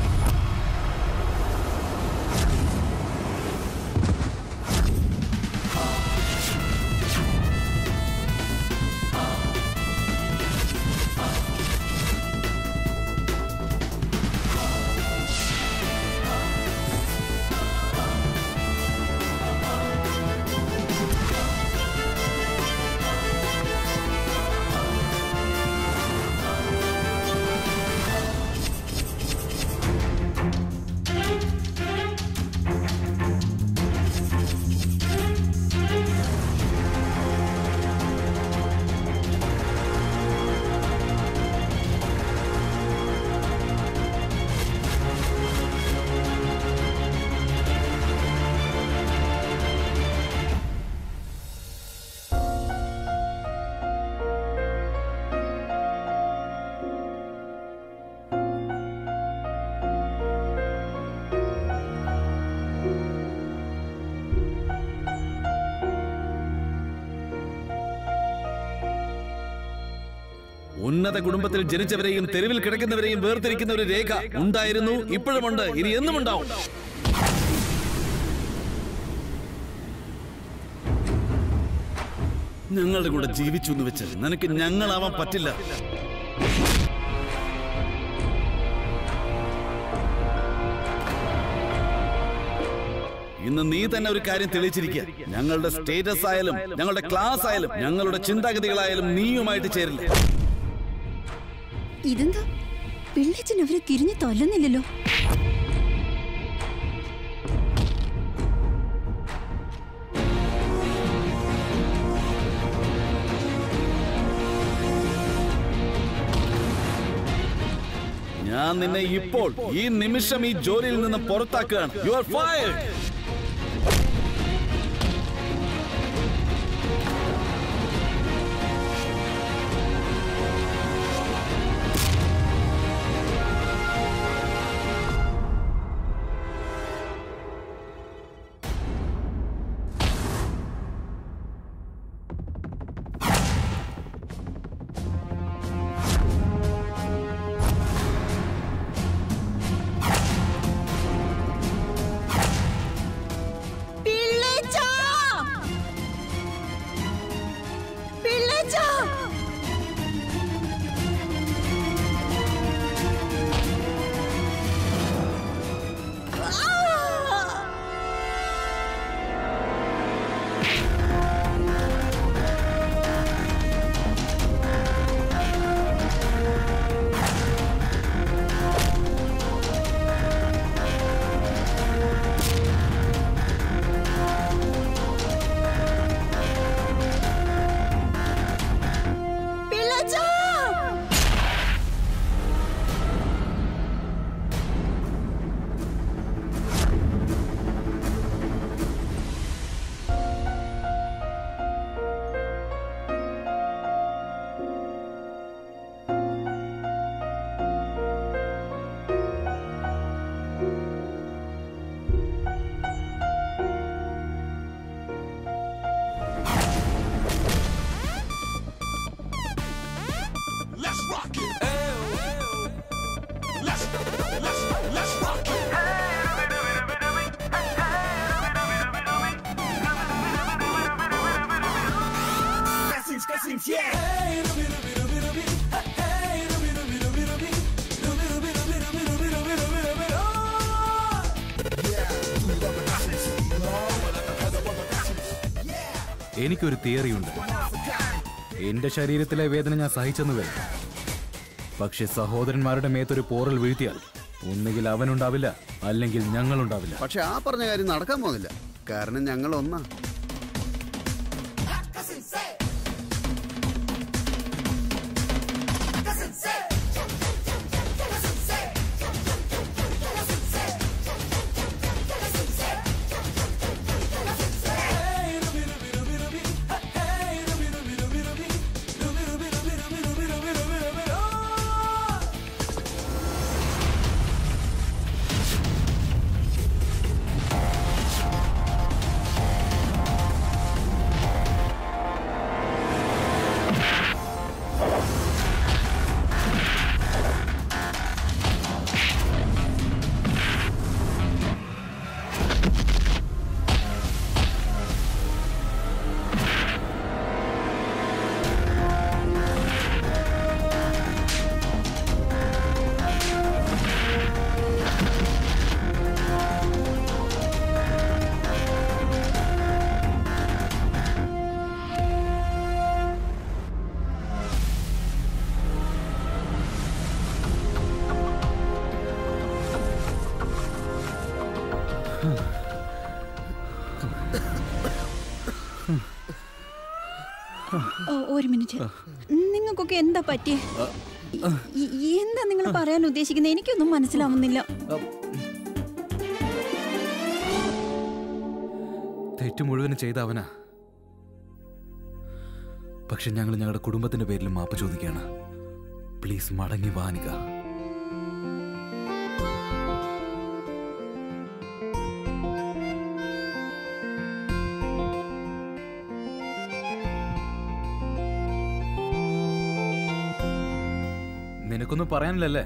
ഉന്നത കുടുംബത്തിൽ ജനിച്ചവരെയും തെരുവിൽ കിടക്കുന്നവരെയും വേർതിരിക്കുന്ന ഒരു രേഖ ഉണ്ടായിരുന്നു ഇപ്പോഴുമുണ്ട് ഇനി എന്നും ഉണ്ടാവും ഞങ്ങളുടെ കൂടെ ജീവിച്ചു എന്ന് വെച്ച് നിനക്ക് ഞങ്ങളാവാൻ പറ്റില്ല ഇന്ന് നീ തന്നെ ഒരു കാര്യം തെളിയിച്ചിരിക്കുക ഞങ്ങളുടെ സ്റ്റേറ്റസ് ആയാലും ഞങ്ങളുടെ ക്ലാസ് ആയാലും ഞങ്ങളുടെ ചിന്താഗതികളായാലും നീയുമായിട്ട് ചേരില്ല ഇതെന്താ പിള്ളേച്ചൻ അവരെ തിരിഞ്ഞു തൊല്ലുന്നില്ലല്ലോ ഞാൻ നിന്നെ ഇപ്പോൾ ഈ നിമിഷം ഈ ജോലിയിൽ നിന്ന് പുറത്താക്കുകയാണ് യു ആർ ഫയർഡ് പിള്ളേച്ചാ പിള്ളേച്ചാ പിള്ളേച്ചാ Let's rock it. Let's let's let's rock it. Blessings, blessings, yeah. എനിക്കൊരു തിയറിയുണ്ട് എന്റെ ശരീരത്തിലെ വേദന ഞാൻ സഹിച്ചെന്ന് വരും പക്ഷെ സഹോദരന്മാരുടെ മേത്തൊരു പോറൽ വീഴ്ത്തിയാൽ ഒന്നുകിൽ അവനുണ്ടാവില്ല അല്ലെങ്കിൽ ഞങ്ങളുണ്ടാവില്ല പക്ഷെ ആ പറഞ്ഞ കാര്യം നടക്കാൻ പോകുന്നില്ല കാരണം ഞങ്ങൾ ഒന്നാ Let's ഒരു മിനിറ്റ് നിങ്ങൾക്കൊക്കെ എന്താ പറ്റിയേ ഈ- ഈ എന്താ നിങ്ങൾ പറയാൻ ഉദ്ദേശിക്കുന്നത് എനിക്കൊന്നും മനസ്സിലാവുന്നില്ല തെറ്റ് മുഴുവനും ചെയ്ത അവനാ പക്ഷെ ഞങ്ങൾ ഞങ്ങളുടെ കുടുംബത്തിന്റെ പേരിൽ മാപ്പ് ചോദിക്കുകയാണ് പ്ലീസ് മടങ്ങി വാനിക നിനക്കൊന്നും പറയാനില്ലല്ലേ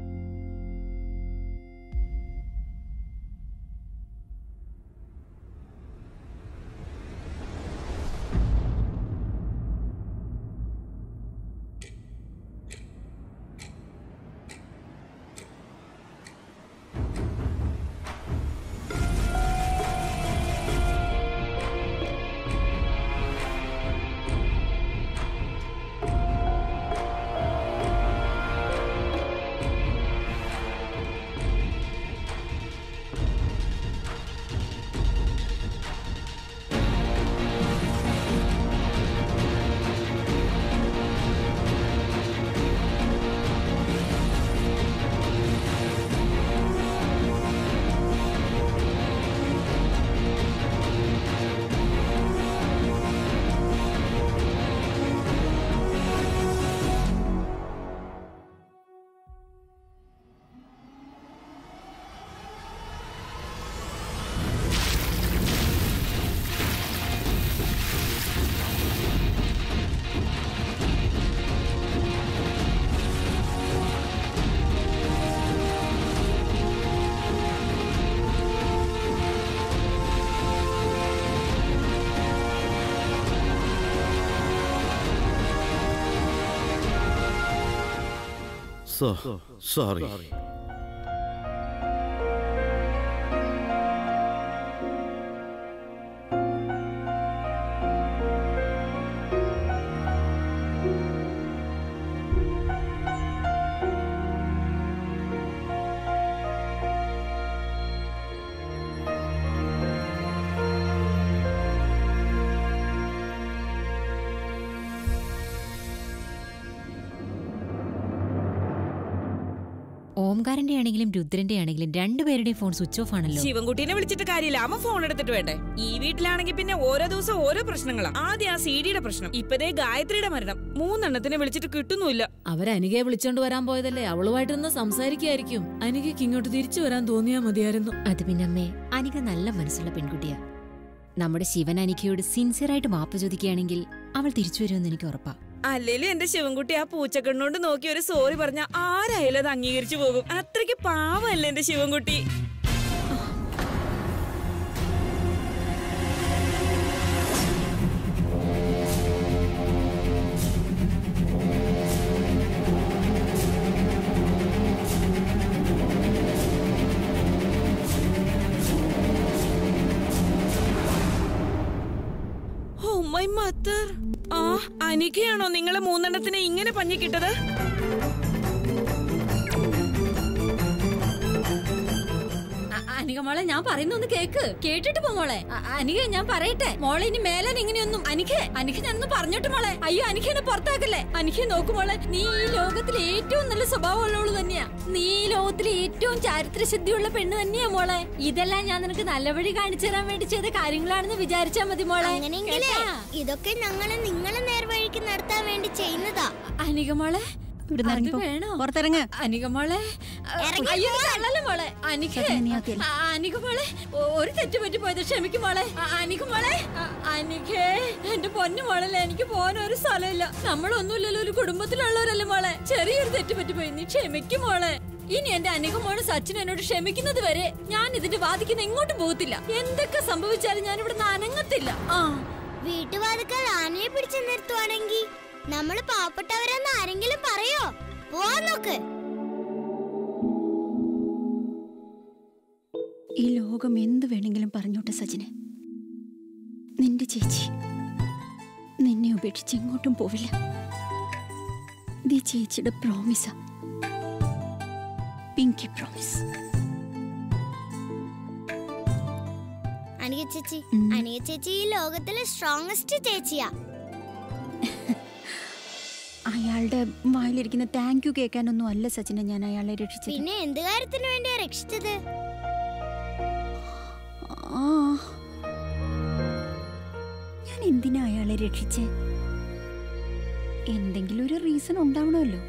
സോ സോറി ഓംകാരന്റെ ആണെങ്കിലും രുദ്രന്റെ ആണെങ്കിലും രണ്ടുപേരുടെയും ഫോൺ സ്വിച്ച് ഓഫ് ആണല്ലോ ശിവൻകുട്ടീനെ വിളിച്ചിട്ട് കാര്യമില്ല അവൻ ഫോൺ എടുത്തിട്ട് വേണ്ടേ ഈ വീട്ടിലാണെങ്കിൽ പിന്നെ ഓരോ ദിവസം ഓരോ പ്രശ്നങ്ങളാ ആദ്യം ആ സി ഡിയുടെ പ്രശ്നം ഇപ്പതേ ഗായത്രിയുടെ മരണം മൂന്നെണ്ണത്തിനെ വിളിച്ചിട്ട് കിട്ടുന്നുമില്ല അവരനികയെ വിളിച്ചോണ്ട് വരാൻ പോയതല്ലേ അവളുമായിട്ടൊന്ന് സംസാരിക്കായിരിക്കും അനികയ്ക്ക് ഇങ്ങോട്ട് തിരിച്ചു വരാൻ തോന്നിയാ മതിയായിരുന്നു അത് പിന്നെ അമ്മേ അനിക നല്ല മനസ്സുള്ള പെൺകുട്ടിയാ നമ്മുടെ ശിവൻ അനിക്കയോട് സിൻസിയറായിട്ട് മാപ്പ് ചോദിക്കുകയാണെങ്കിൽ അവൾ തിരിച്ചു വരുമെന്ന് എനിക്ക് ഉറപ്പാ അല്ലേലും എന്റെ ശിവൻകുട്ടി ആ പൂച്ചക്കണ്ണോണ്ട് നോക്കി ഒരു സോറി പറഞ്ഞ ആരായാലും അത് അംഗീകരിച്ചു പോകും അത്രയ്ക്ക് പാവല്ലേ എന്റെ ശിവൻകുട്ടി ഓ മൈ മദർ ആ അനിക്കയാണോ നിങ്ങളെ മൂന്നെണ്ണത്തിനെ ഇങ്ങനെ പഞ്ഞിക്കിട്ടത് അ- അനിക മോളെ ഞാൻ പറയുന്നൊന്ന് കേക്ക് കേട്ടിട്ട് പോ മോളെ അ- അനിക ഞാൻ പറയട്ടെ മോളെ ഇനി മേലാൻ ഇങ്ങനെയൊന്നും അനിക അനിക ഞാനൊന്ന് പറഞ്ഞിട്ട് മോളെ അയ്യോ അനിക എന്നെ പുറത്താക്കല്ലേ അനിക നോക്കു മോളെ നീ ഈ ലോകത്തിലെ ഏറ്റവും നല്ല സ്വഭാവമുള്ളവള് തന്നെയാ നീ ഈ ലോകത്തിലെ ഏറ്റവും ചാരിത്രശുദ്ധിയുള്ള പെണ്ണ് തന്നെയാ മോളെ ഇതെല്ലാം ഞാൻ നിനക്ക് നല്ല വഴി കാണിച്ചു തരാൻ വേണ്ടി ചെയ്ത കാര്യങ്ങളാണെന്ന് വിചാരിച്ചാ മതി മോളെ അങ്ങനെയെങ്കിലേ കേട്ടാ? ഇതൊക്കെ ഞങ്ങള് നിങ്ങളെ നേർവഴിക്ക് നടത്താൻ വേണ്ടി ചെയ്യുന്നതാ അനിക മോളെ ഇവിടുന്ന് അത് ഇറങ്ങിപ്പോ. വേണോ പുറത്തിറങ്ങ്. അനിക മോളെ ഇറങ്ങി അയ്യോ പോവാൻ. തള്ളല്ലേ മോളെ അനിക ചേട്ടനെ നീ ആക്കിയല്ലോ. ആ, അനിക മോളെ ഒ- ഒരു തെറ്റ് പറ്റി പോയത് ക്ഷമിക്കും മോളെ ആ, അനിക മോളെ ആ, അനികേ എന്റെ പൊന്നു മോളല്ലേ എനിക്ക് പോകാൻ ഒരു സ്ഥലമില്ല നമ്മളൊന്നുമില്ലല്ലോ ഒരു കുടുംബത്തിലുള്ളവരല്ലേ മോളെ ചെറിയൊരു തെറ്റ് പറ്റി പോയി നീ ക്ഷമിക്കും മോളെ ഇനി എന്റെ അനിക മോള് സച്ചിൻ എന്നോട് ക്ഷമിക്കുന്നത് വരെ ഞാൻ ഇതിന്റെ വാദിക്കുന്ന എങ്ങോട്ടും പോകത്തില്ല എന്തൊക്കെ സംഭവിച്ചാലും ഞാൻ ഇവിടെ അനങ്ങത്തില്ല ആ വീട്ടുവാതുക്കൾ ആനയെ പിടിച്ചു നിർത്തുവാണെങ്കിൽ നമ്മള് പാവപ്പെട്ടവരെന്ന് ആരെങ്കിലും പറയോ പോവാൻ നോക്ക് ഈ ലോകം എന്ത് വേണമെങ്കിലും പറഞ്ഞോട്ടെ സജിന് നിന്റെ ചേച്ചി നിന്നെ ഉപേക്ഷിച്ച് എങ്ങോട്ടും പോവില്ല ഇത് ഈ ചേച്ചിയുടെ പ്രോമിസാ പിങ്കി പ്രോമിസ് അനിക ചേച്ചി അനിക ചേച്ചി ഈ ലോകത്തിലെ സ്ട്രോങ്സ്റ്റ് ചേച്ചിയാ അയാളുടെ വായിലിരിക്കുന്ന താങ്ക് യു കേൾക്കാനൊന്നും അല്ല സച്ചിനെ ഞാൻ അയാളെ രക്ഷിച്ചത് പിന്നെ എന്ത് കാര്യത്തിന് വേണ്ടിയാ രക്ഷിച്ചത് ആ ഞാൻ എന്തിനാ അയാളെ രക്ഷിച്ചേ എന്തെങ്കിലും ഒരു റീസൺ ഉണ്ടാവണമല്ലോ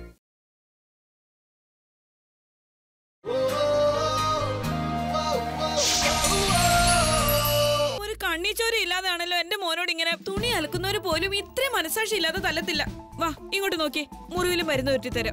ഒരു കണ്ണിച്ചോര ഇല്ലാതാണല്ലോ എന്റെ മോനോട് ഇങ്ങനെ തുണി അലക്കുന്നവര് പോലും ഇത്രയും മനസാക്ഷി ഇല്ലാതെ തല്ലത്തില്ല വാ ഇങ്ങോട്ട് നോക്കി മുറിവിൽ മരുന്ന് പറ്റിത്തരാം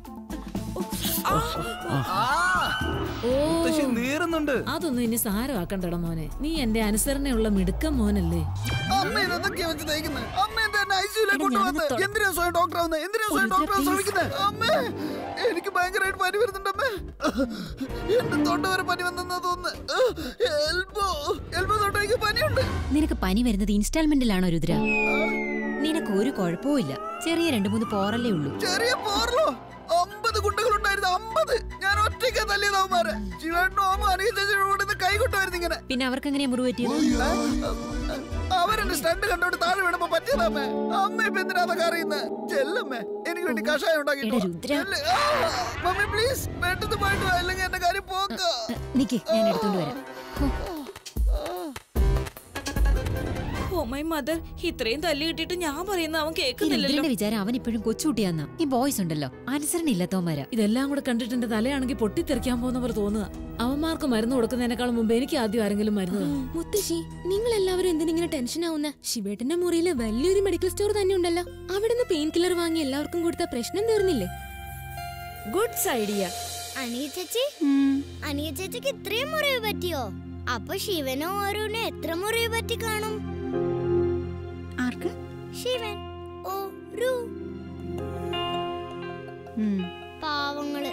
ഓ നീറുന്നുണ്ട് അതൊന്നും ഇനി സാരമാക്കണ്ടട മോനെ നീ എന്റെ അനുസരണയുള്ള മിടുക്കം മോനല്ലേ അമ്മ ഇതെന്തൊക്കെയാ വെച്ച് തേക്കുന്നത് അമ്മ എന്താ എന്നെ ഐസിയുലേക്ക് കൊണ്ടുവന്നത് എന്തിനാ സ്വയം ഡോക്ടർ ആവുന്നത് എന്തിനാ സ്വയം ഡോക്ടർ ആവാൻ ശ്രമിക്കുന്നത് അമ്മേ എനിക്ക് ഭയങ്കരമായിട്ട് പനി വരുന്നുണ്ട് അമ്മേ എന്റെ തൊണ്ട വരെ പനി വന്നെന്നാ തോന്നുന്നു എൽബോ എൽബോ തൊട്ട് എനിക്ക് പനിയുണ്ട് നിനക്ക് പനി വരുന്നത് ഇൻസ്റ്റാൾമെന്റിലാണോ രുദ്ര നിനക്ക് ഒരു കുഴപ്പവും ചെറിയ രണ്ടു മൂന്ന് പോറല്ലേ ഉള്ളൂ ചെറിയ പോർലോ അമ്പത് കുട്ടികളുണ്ടായിരുന്നു അമ്പത് ഞാൻ ഒറ്റയ്ക്ക് തല്ലിയതാവുമാരെ ശിവേണ്ണോ അമ്മ അനുകരിച്ച കൈ കൊണ്ടുവരുന്നു ഇങ്ങനെ പിന്നെ അവർക്ക് എങ്ങനെയാ മുറിവ് പറ്റിയത് അവരെന്റെ സ്റ്റണ്ട് കണ്ടോണ്ട് താഴെ വീണപ്പോ പറ്റിയതാമ്മേ അമ്മ ഇപ്പൊ എന്തിനാ അതൊക്കെ അറിയുന്നത് ചെല്ലമ്മേ എനിക്ക് വേണ്ടി കഷായം ഉണ്ടാക്കി മമ്മി പ്ലീസ് പെട്ടെന്ന് പോയിട്ട് വാ, അല്ലെങ്കിൽ എന്റെ കാര്യം പോക്ക നിക്ക് ഞാൻ എടുത്തോണ്ട് വരാം ഓ മൈ മദർ ഇത്രയും തല്ലി കിട്ടിയിട്ട് ഞാൻ പറയുന്ന അവൻ ഈ കേൾക്കുന്നില്ലല്ലോ രുദ്രന്റെ വിചാരം അവൻ ഇപ്പോഴും കൊച്ചുകുട്ടിയാന്നാ ഈ ബോയ്സ് ഉണ്ടല്ലോ അനുസരണ ഇല്ലാത്തവന്മാരാ ഇതെല്ലാം കൂടെ കണ്ടിട്ട് എന്റെ തലയാണെങ്കിൽ പൊട്ടിത്തെറിക്കാൻ പോകുന്ന പോലെ തോന്നുക അവന്മാർക്ക് മരുന്ന് കൊടുക്കുന്നതിനേക്കാൾ മുമ്പ് എനിക്ക് ആദ്യം ആരെങ്കിലും മരുന്ന് തന്നു. മുത്തശ്ശി നിങ്ങൾ എല്ലാവരും എന്തിനിങ്ങനെ ടെൻഷൻ ആവുന്ന ശിവേട്ടന്റെ മുറിയില് വലിയൊരു മെഡിക്കൽ സ്റ്റോർ തന്നെ ഉണ്ടല്ലോ അവിടുന്ന് പെയിൻ കില്ലർ വാങ്ങി എല്ലാവർക്കും കൊടുത്ത പ്രശ്നം തീർന്നില്ലേ ഗുഡ്സ് ഐഡിയ അനിയ ചേച്ചി അനിയ ചേച്ചിക്ക് ഇത്രയും മുറിവ് പറ്റിയോ അപ്പൊ ശിവനോ ഓരോനും എത്ര മുറിവ് പറ്റി കാണും ആർക്ക് ശിവൻ ഓ രു ഉം. പാവങ്ങള്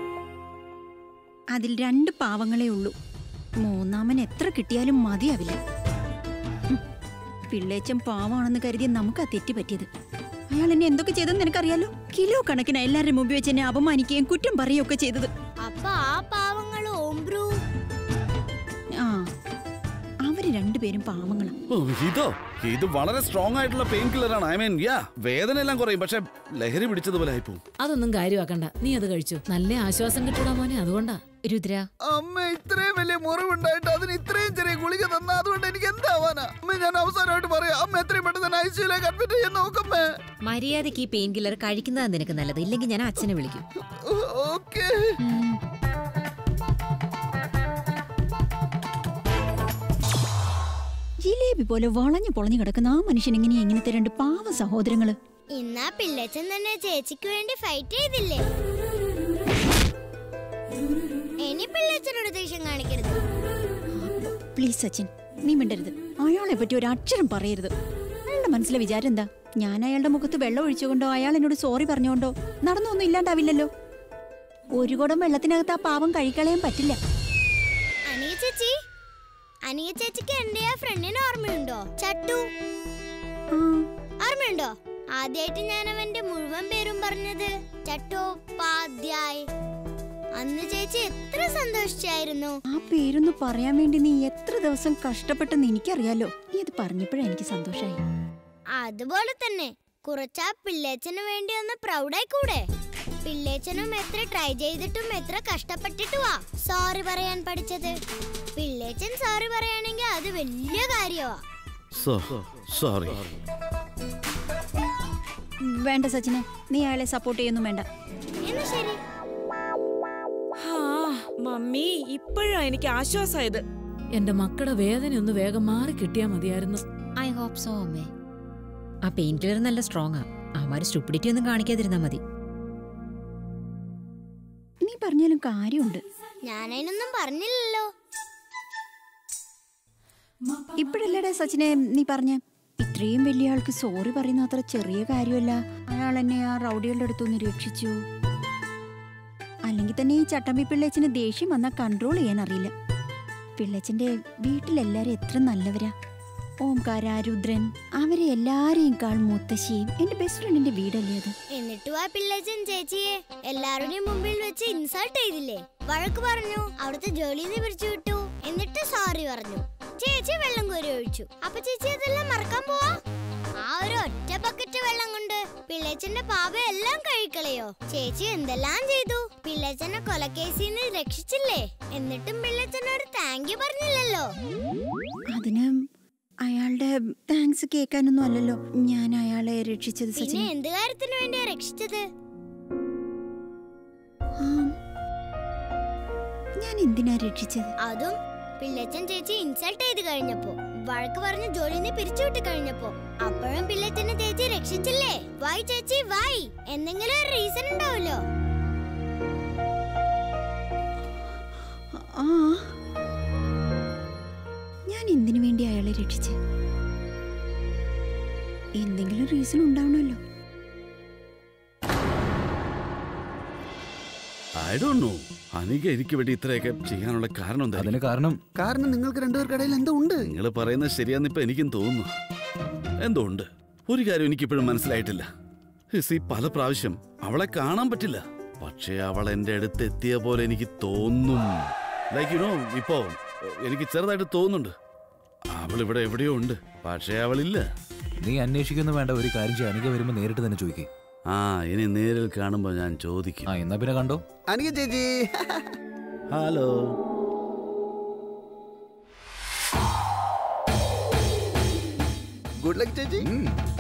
അതിൽ രണ്ട് പാവങ്ങളേ ഉള്ളൂ മൂന്നാമൻ എത്ര കിട്ടിയാലും മതിയാവില്ല ഉം. പിള്ളേച്ചൻ പാവാണെന്ന് കരുതി നമുക്ക് ആ തെറ്റ് പറ്റിയത് അയാൾ എന്നെ എന്തൊക്കെ ചെയ്തെന്ന് നിനക്കറിയാലോ കിലോ കണക്കിന് എല്ലാവരുടെ മുമ്പിൽ വെച്ച് എന്നെ അപമാനിക്കുകയും കുറ്റം പറയുകയൊക്കെ ചെയ്തത് അപ്പൊ ആ പാവങ്ങള് ഓംബ്രു ആ അവര് രണ്ടുപേരും പാവങ്ങളാ ഓ, ഇതോ ഇത് വളരെ സ്ട്രോങ് ആയിട്ടുള്ള പെയിൻ കില്ലർ ആണ് ഐ മീൻ യാ വേദന എല്ലാം കുറയും പക്ഷെ ലഹരി പിടിച്ചതുപോലെ ആയിപ്പോവും അതൊന്നും കാര്യമാക്കണ്ട നീ അത് കഴിച്ചു നല്ല ആശ്വാസം കിട്ടൂടാ മോനെ അതുകൊണ്ടാ രുദ്ര അമ്മ ഇത്രയും വലിയ മുറിവുണ്ടായിട്ട് അതിന് ഇത്രയും ചെറിയ ഗുളിക തന്ന അതുകൊണ്ട് എനിക്ക് എന്താവാനാ അമ്മ ഞാൻ അവസാനമായിട്ട് പറയാം അമ്മ എത്രയും പെട്ടെന്ന് ഐസിയിലേക്ക് അഡ്മിറ്റ് ചെയ്യാൻ നോക്കമ്മേ മര്യാദയ്ക്ക് ഈ പെയിൻ കില്ലർ കഴിക്കുന്നതാ നിനക്ക് നല്ലത് ഇല്ലെങ്കിൽ ഞാൻ അച്ഛനെ വിളിക്കും ഓക്കേ ജിലേബി പോലെ വളഞ്ഞു പൊളഞ്ഞു കിടക്കുന്ന ആ മനുഷ്യൻ എങ്ങനെയാ ഇങ്ങനത്തെ രണ്ട് പാവ സഹോദരങ്ങള് ഇന്നാ പിള്ളച്ചൻ തന്നെ ചേച്ചിക്ക് വേണ്ടി ഫൈറ്റ് ചെയ്തില്ലേ ഇനി പിള്ളച്ചനോട് ദേഷ്യം കാണിക്കരുത് പ്ലീസ് സച്ചിൻ നീ മിണ്ടരുത് അയാളെ പറ്റി ഒരു അക്ഷരം പറയരുത് അയാളുടെ മനസ്സിലെ വിചാരം എന്താ ഞാൻ അയാളുടെ മുഖത്ത് വെള്ളം ഒഴിച്ചുകൊണ്ടോ അയാൾ എന്നോട് സോറി പറഞ്ഞുകൊണ്ടോ നടന്നൊന്നും ഇല്ലാണ്ടാവില്ലല്ലോ ഒരു കുടം വെള്ളത്തിനകത്ത് ആ പാവം കഴിക്കളയാൻ പറ്റില്ല അനിയ ചേച്ചി അനിയ ചേച്ചിക്ക് എന്റെ ആ ഫ്രണ്ടിന് ഓർമ്മയുണ്ടോ ചട്ടു ഓർമ്മയുണ്ടോ ആദ്യമായിട്ട് ഞാൻ അവന്റെ മുഴുവൻ പേരും പറഞ്ഞത് ചട്ടോപാധ്യായ് അന്ന് ചേച്ചി എത്ര സന്തോഷിച്ചായിരുന്നു ആ പേരൊന്ന് പറയാൻ വേണ്ടി നീ എത്ര ദിവസം കഷ്ടപ്പെട്ടെന്ന് എനിക്കറിയാലോ നീ അത് പറഞ്ഞപ്പോഴാ എനിക്ക് സന്തോഷായി അതുപോലെ തന്നെ കുറച്ചാ പിള്ളേച്ചന് വേണ്ടി ഒന്ന് പ്രൗഡായി കൂടെ പിള്ളേച്ചനും എത്ര ട്രൈ ചെയ്തിട്ടും എത്ര കഷ്ടപ്പെട്ടിട്ടുവാ സോറി പറയാൻ പഠിച്ചത് പിള്ളേച്ചൻ സോറി പറയാണെങ്കിൽ അത് വലിയ കാര്യമാ സോറി വേണ്ട സച്ചിനെ നീ അയാളെ സപ്പോർട്ട് ചെയ്യൊന്നും വേണ്ട എന്നാ ശരി ഹാ മമ്മി ഇപ്പോഴാ എനിക്ക് ആശ്വാസമായത് എന്റെ മക്കളുടെ വേദന ഒന്ന് വേഗം മാറി കിട്ടിയാ മതിയായിരുന്നു ഐ ഹോപ്പ് സോ അമ്മേ ആ പെയിൻ കില്ലർ നല്ല സ്ട്രോങ് ആ അവന്മാര് സ്റ്റുപ്പിഡിറ്റി ഒന്നും കാണിക്കാതിരുന്നാ മതി നീ പറഞ്ഞാലും കാര്യമുണ്ട് ഞാനതിനൊന്നും പറഞ്ഞില്ലല്ലോ ഇപ്പോഴല്ലേടെ സച്ചിനെ നീ പറഞ്ഞ ഇത്രയും വലിയ ആൾക്ക് സോറി പറയുന്ന അത്ര ചെറിയ കാര്യമല്ല അയാൾ എന്നെ ആ റൗഡികളുടെ അടുത്തുനിന്ന് രക്ഷിച്ചു അല്ലെങ്കിൽ തന്നെ ഈ ചട്ടമ്പി പിള്ളേച്ചന് ദേഷ്യം വന്നാൽ കൺട്രോൾ ചെയ്യാൻ അറിയില്ല പിള്ളേച്ചന്റെ വീട്ടിലെല്ലാരും എത്ര നല്ലവരാ ഓംകാര രുദ്രൻ അവരെ എല്ലാരെയും കാൾ മുത്തശ്ശിയും എന്റെ ബെസ്റ്റ് ഫ്രണ്ടിന്റെ വീടല്ലേ അത് എന്നിട്ടും ആ പിള്ളേച്ചൻ ചേച്ചിയെ എല്ലാവരുടെയും മുമ്പിൽ വെച്ച് ഇൻസൾട്ട് ചെയ്തില്ലേ വഴക്ക് പറഞ്ഞു അവിടുത്തെ ജോലിയിൽ നിന്ന് പിരിച്ചു വിട്ടു എന്നിട്ട് സോറി പറഞ്ഞു ചേച്ചി വെള്ളം കോരി ഒഴിച്ചു അപ്പൊ ചേച്ചി അതെല്ലാം മറക്കാൻ പോവാ ആ ഒരു ഒറ്റ ബക്കറ്റ് വെള്ളം കൊണ്ട് പിള്ളേച്ചന്റെ പാപ എല്ലാം കഴിക്കളയോ ചേച്ചി എന്തെല്ലാം ചെയ്തു പിള്ളേച്ചനെ കൊലക്കേസിൽ നിന്ന് രക്ഷിച്ചില്ലേ എന്നിട്ടും പിള്ളേച്ചൻ ഒരു താങ്ക് യു പറഞ്ഞില്ലല്ലോ അതിന് അയാളുടെ താങ്ക്സ് കേൾക്കാനൊന്നും അല്ലല്ലോ ഞാൻ അയാളെ രക്ഷിച്ചത് പിന്നെ സച്ചിൻ എന്ത് കാര്യത്തിന് വേണ്ടിയാ രക്ഷിച്ചത് ഞാൻ എന്തിനാ രക്ഷിച്ചത് അതും പിള്ളേച്ചൻ ചേച്ചി ഇൻസൾട്ട് ചെയ്ത് കഴിഞ്ഞപ്പോ വഴക്ക് പറഞ്ഞ് ജോലിന്ന് പിരിച്ചുവിട്ട് കഴിഞ്ഞപ്പോ അപ്പോഴും പിള്ളേച്ചനെ ചേച്ചി രക്ഷിച്ചില്ലേ വൈ ചേച്ചി വൈ എന്തെങ്കിലും ഒരു റീസൺ ഉണ്ടാവല്ലോ ആ ഞാൻ എന്തിനു വേണ്ടി അയാളെ രക്ഷിച്ച് എന്തെങ്കിലും റീസൺ ഉണ്ടാവണമല്ലോ ഐ ഡോണ്ട് നോ അനിക എനിക്ക് വേണ്ടി ഇത്രയൊക്കെ ചെയ്യാനുള്ള കാരണം എന്താ അതിന് കാരണം കാരണം നിങ്ങൾക്ക് രണ്ടുപേർക്കിടയിൽ എന്തോ ഉണ്ട് നിങ്ങൾ പറയുന്നത് ശരിയാന്ന് ഇപ്പൊ എനിക്കും തോന്നുന്നു എന്തോ ഉണ്ട് ഒരു കാര്യം എനിക്കിപ്പോഴും മനസ്സിലായിട്ടില്ല സി പല പ്രാവശ്യം അവളെ കാണാൻ പറ്റില്ല പക്ഷേ അവൾ എന്റെ അടുത്ത് എത്തിയ പോലെ എനിക്ക് തോന്നും ലൈക്ക് യുനോ ഇപ്പോ എനിക്ക് ചെറുതായിട്ട് തോന്നുന്നുണ്ട് അവൾ ഇവിടെ എവിടെയോ ഉണ്ട് പക്ഷേ അവളില്ല നീ അന്വേഷിക്കുന്നു വേണ്ട ഒരു കാര്യം ചെയ്യാൻ അനിക വരുമ്പോ നേരിട്ട് തന്നെ ചോദിക്കേ ആ ഇനി നേരിൽ കാണുമ്പോ ഞാൻ ചോദിക്കും ആ എന്നാ പിന്നെ കണ്ടോ അനിക ചേച്ചി ഹലോ ഗുഡ് ലക്ക് ചേച്ചി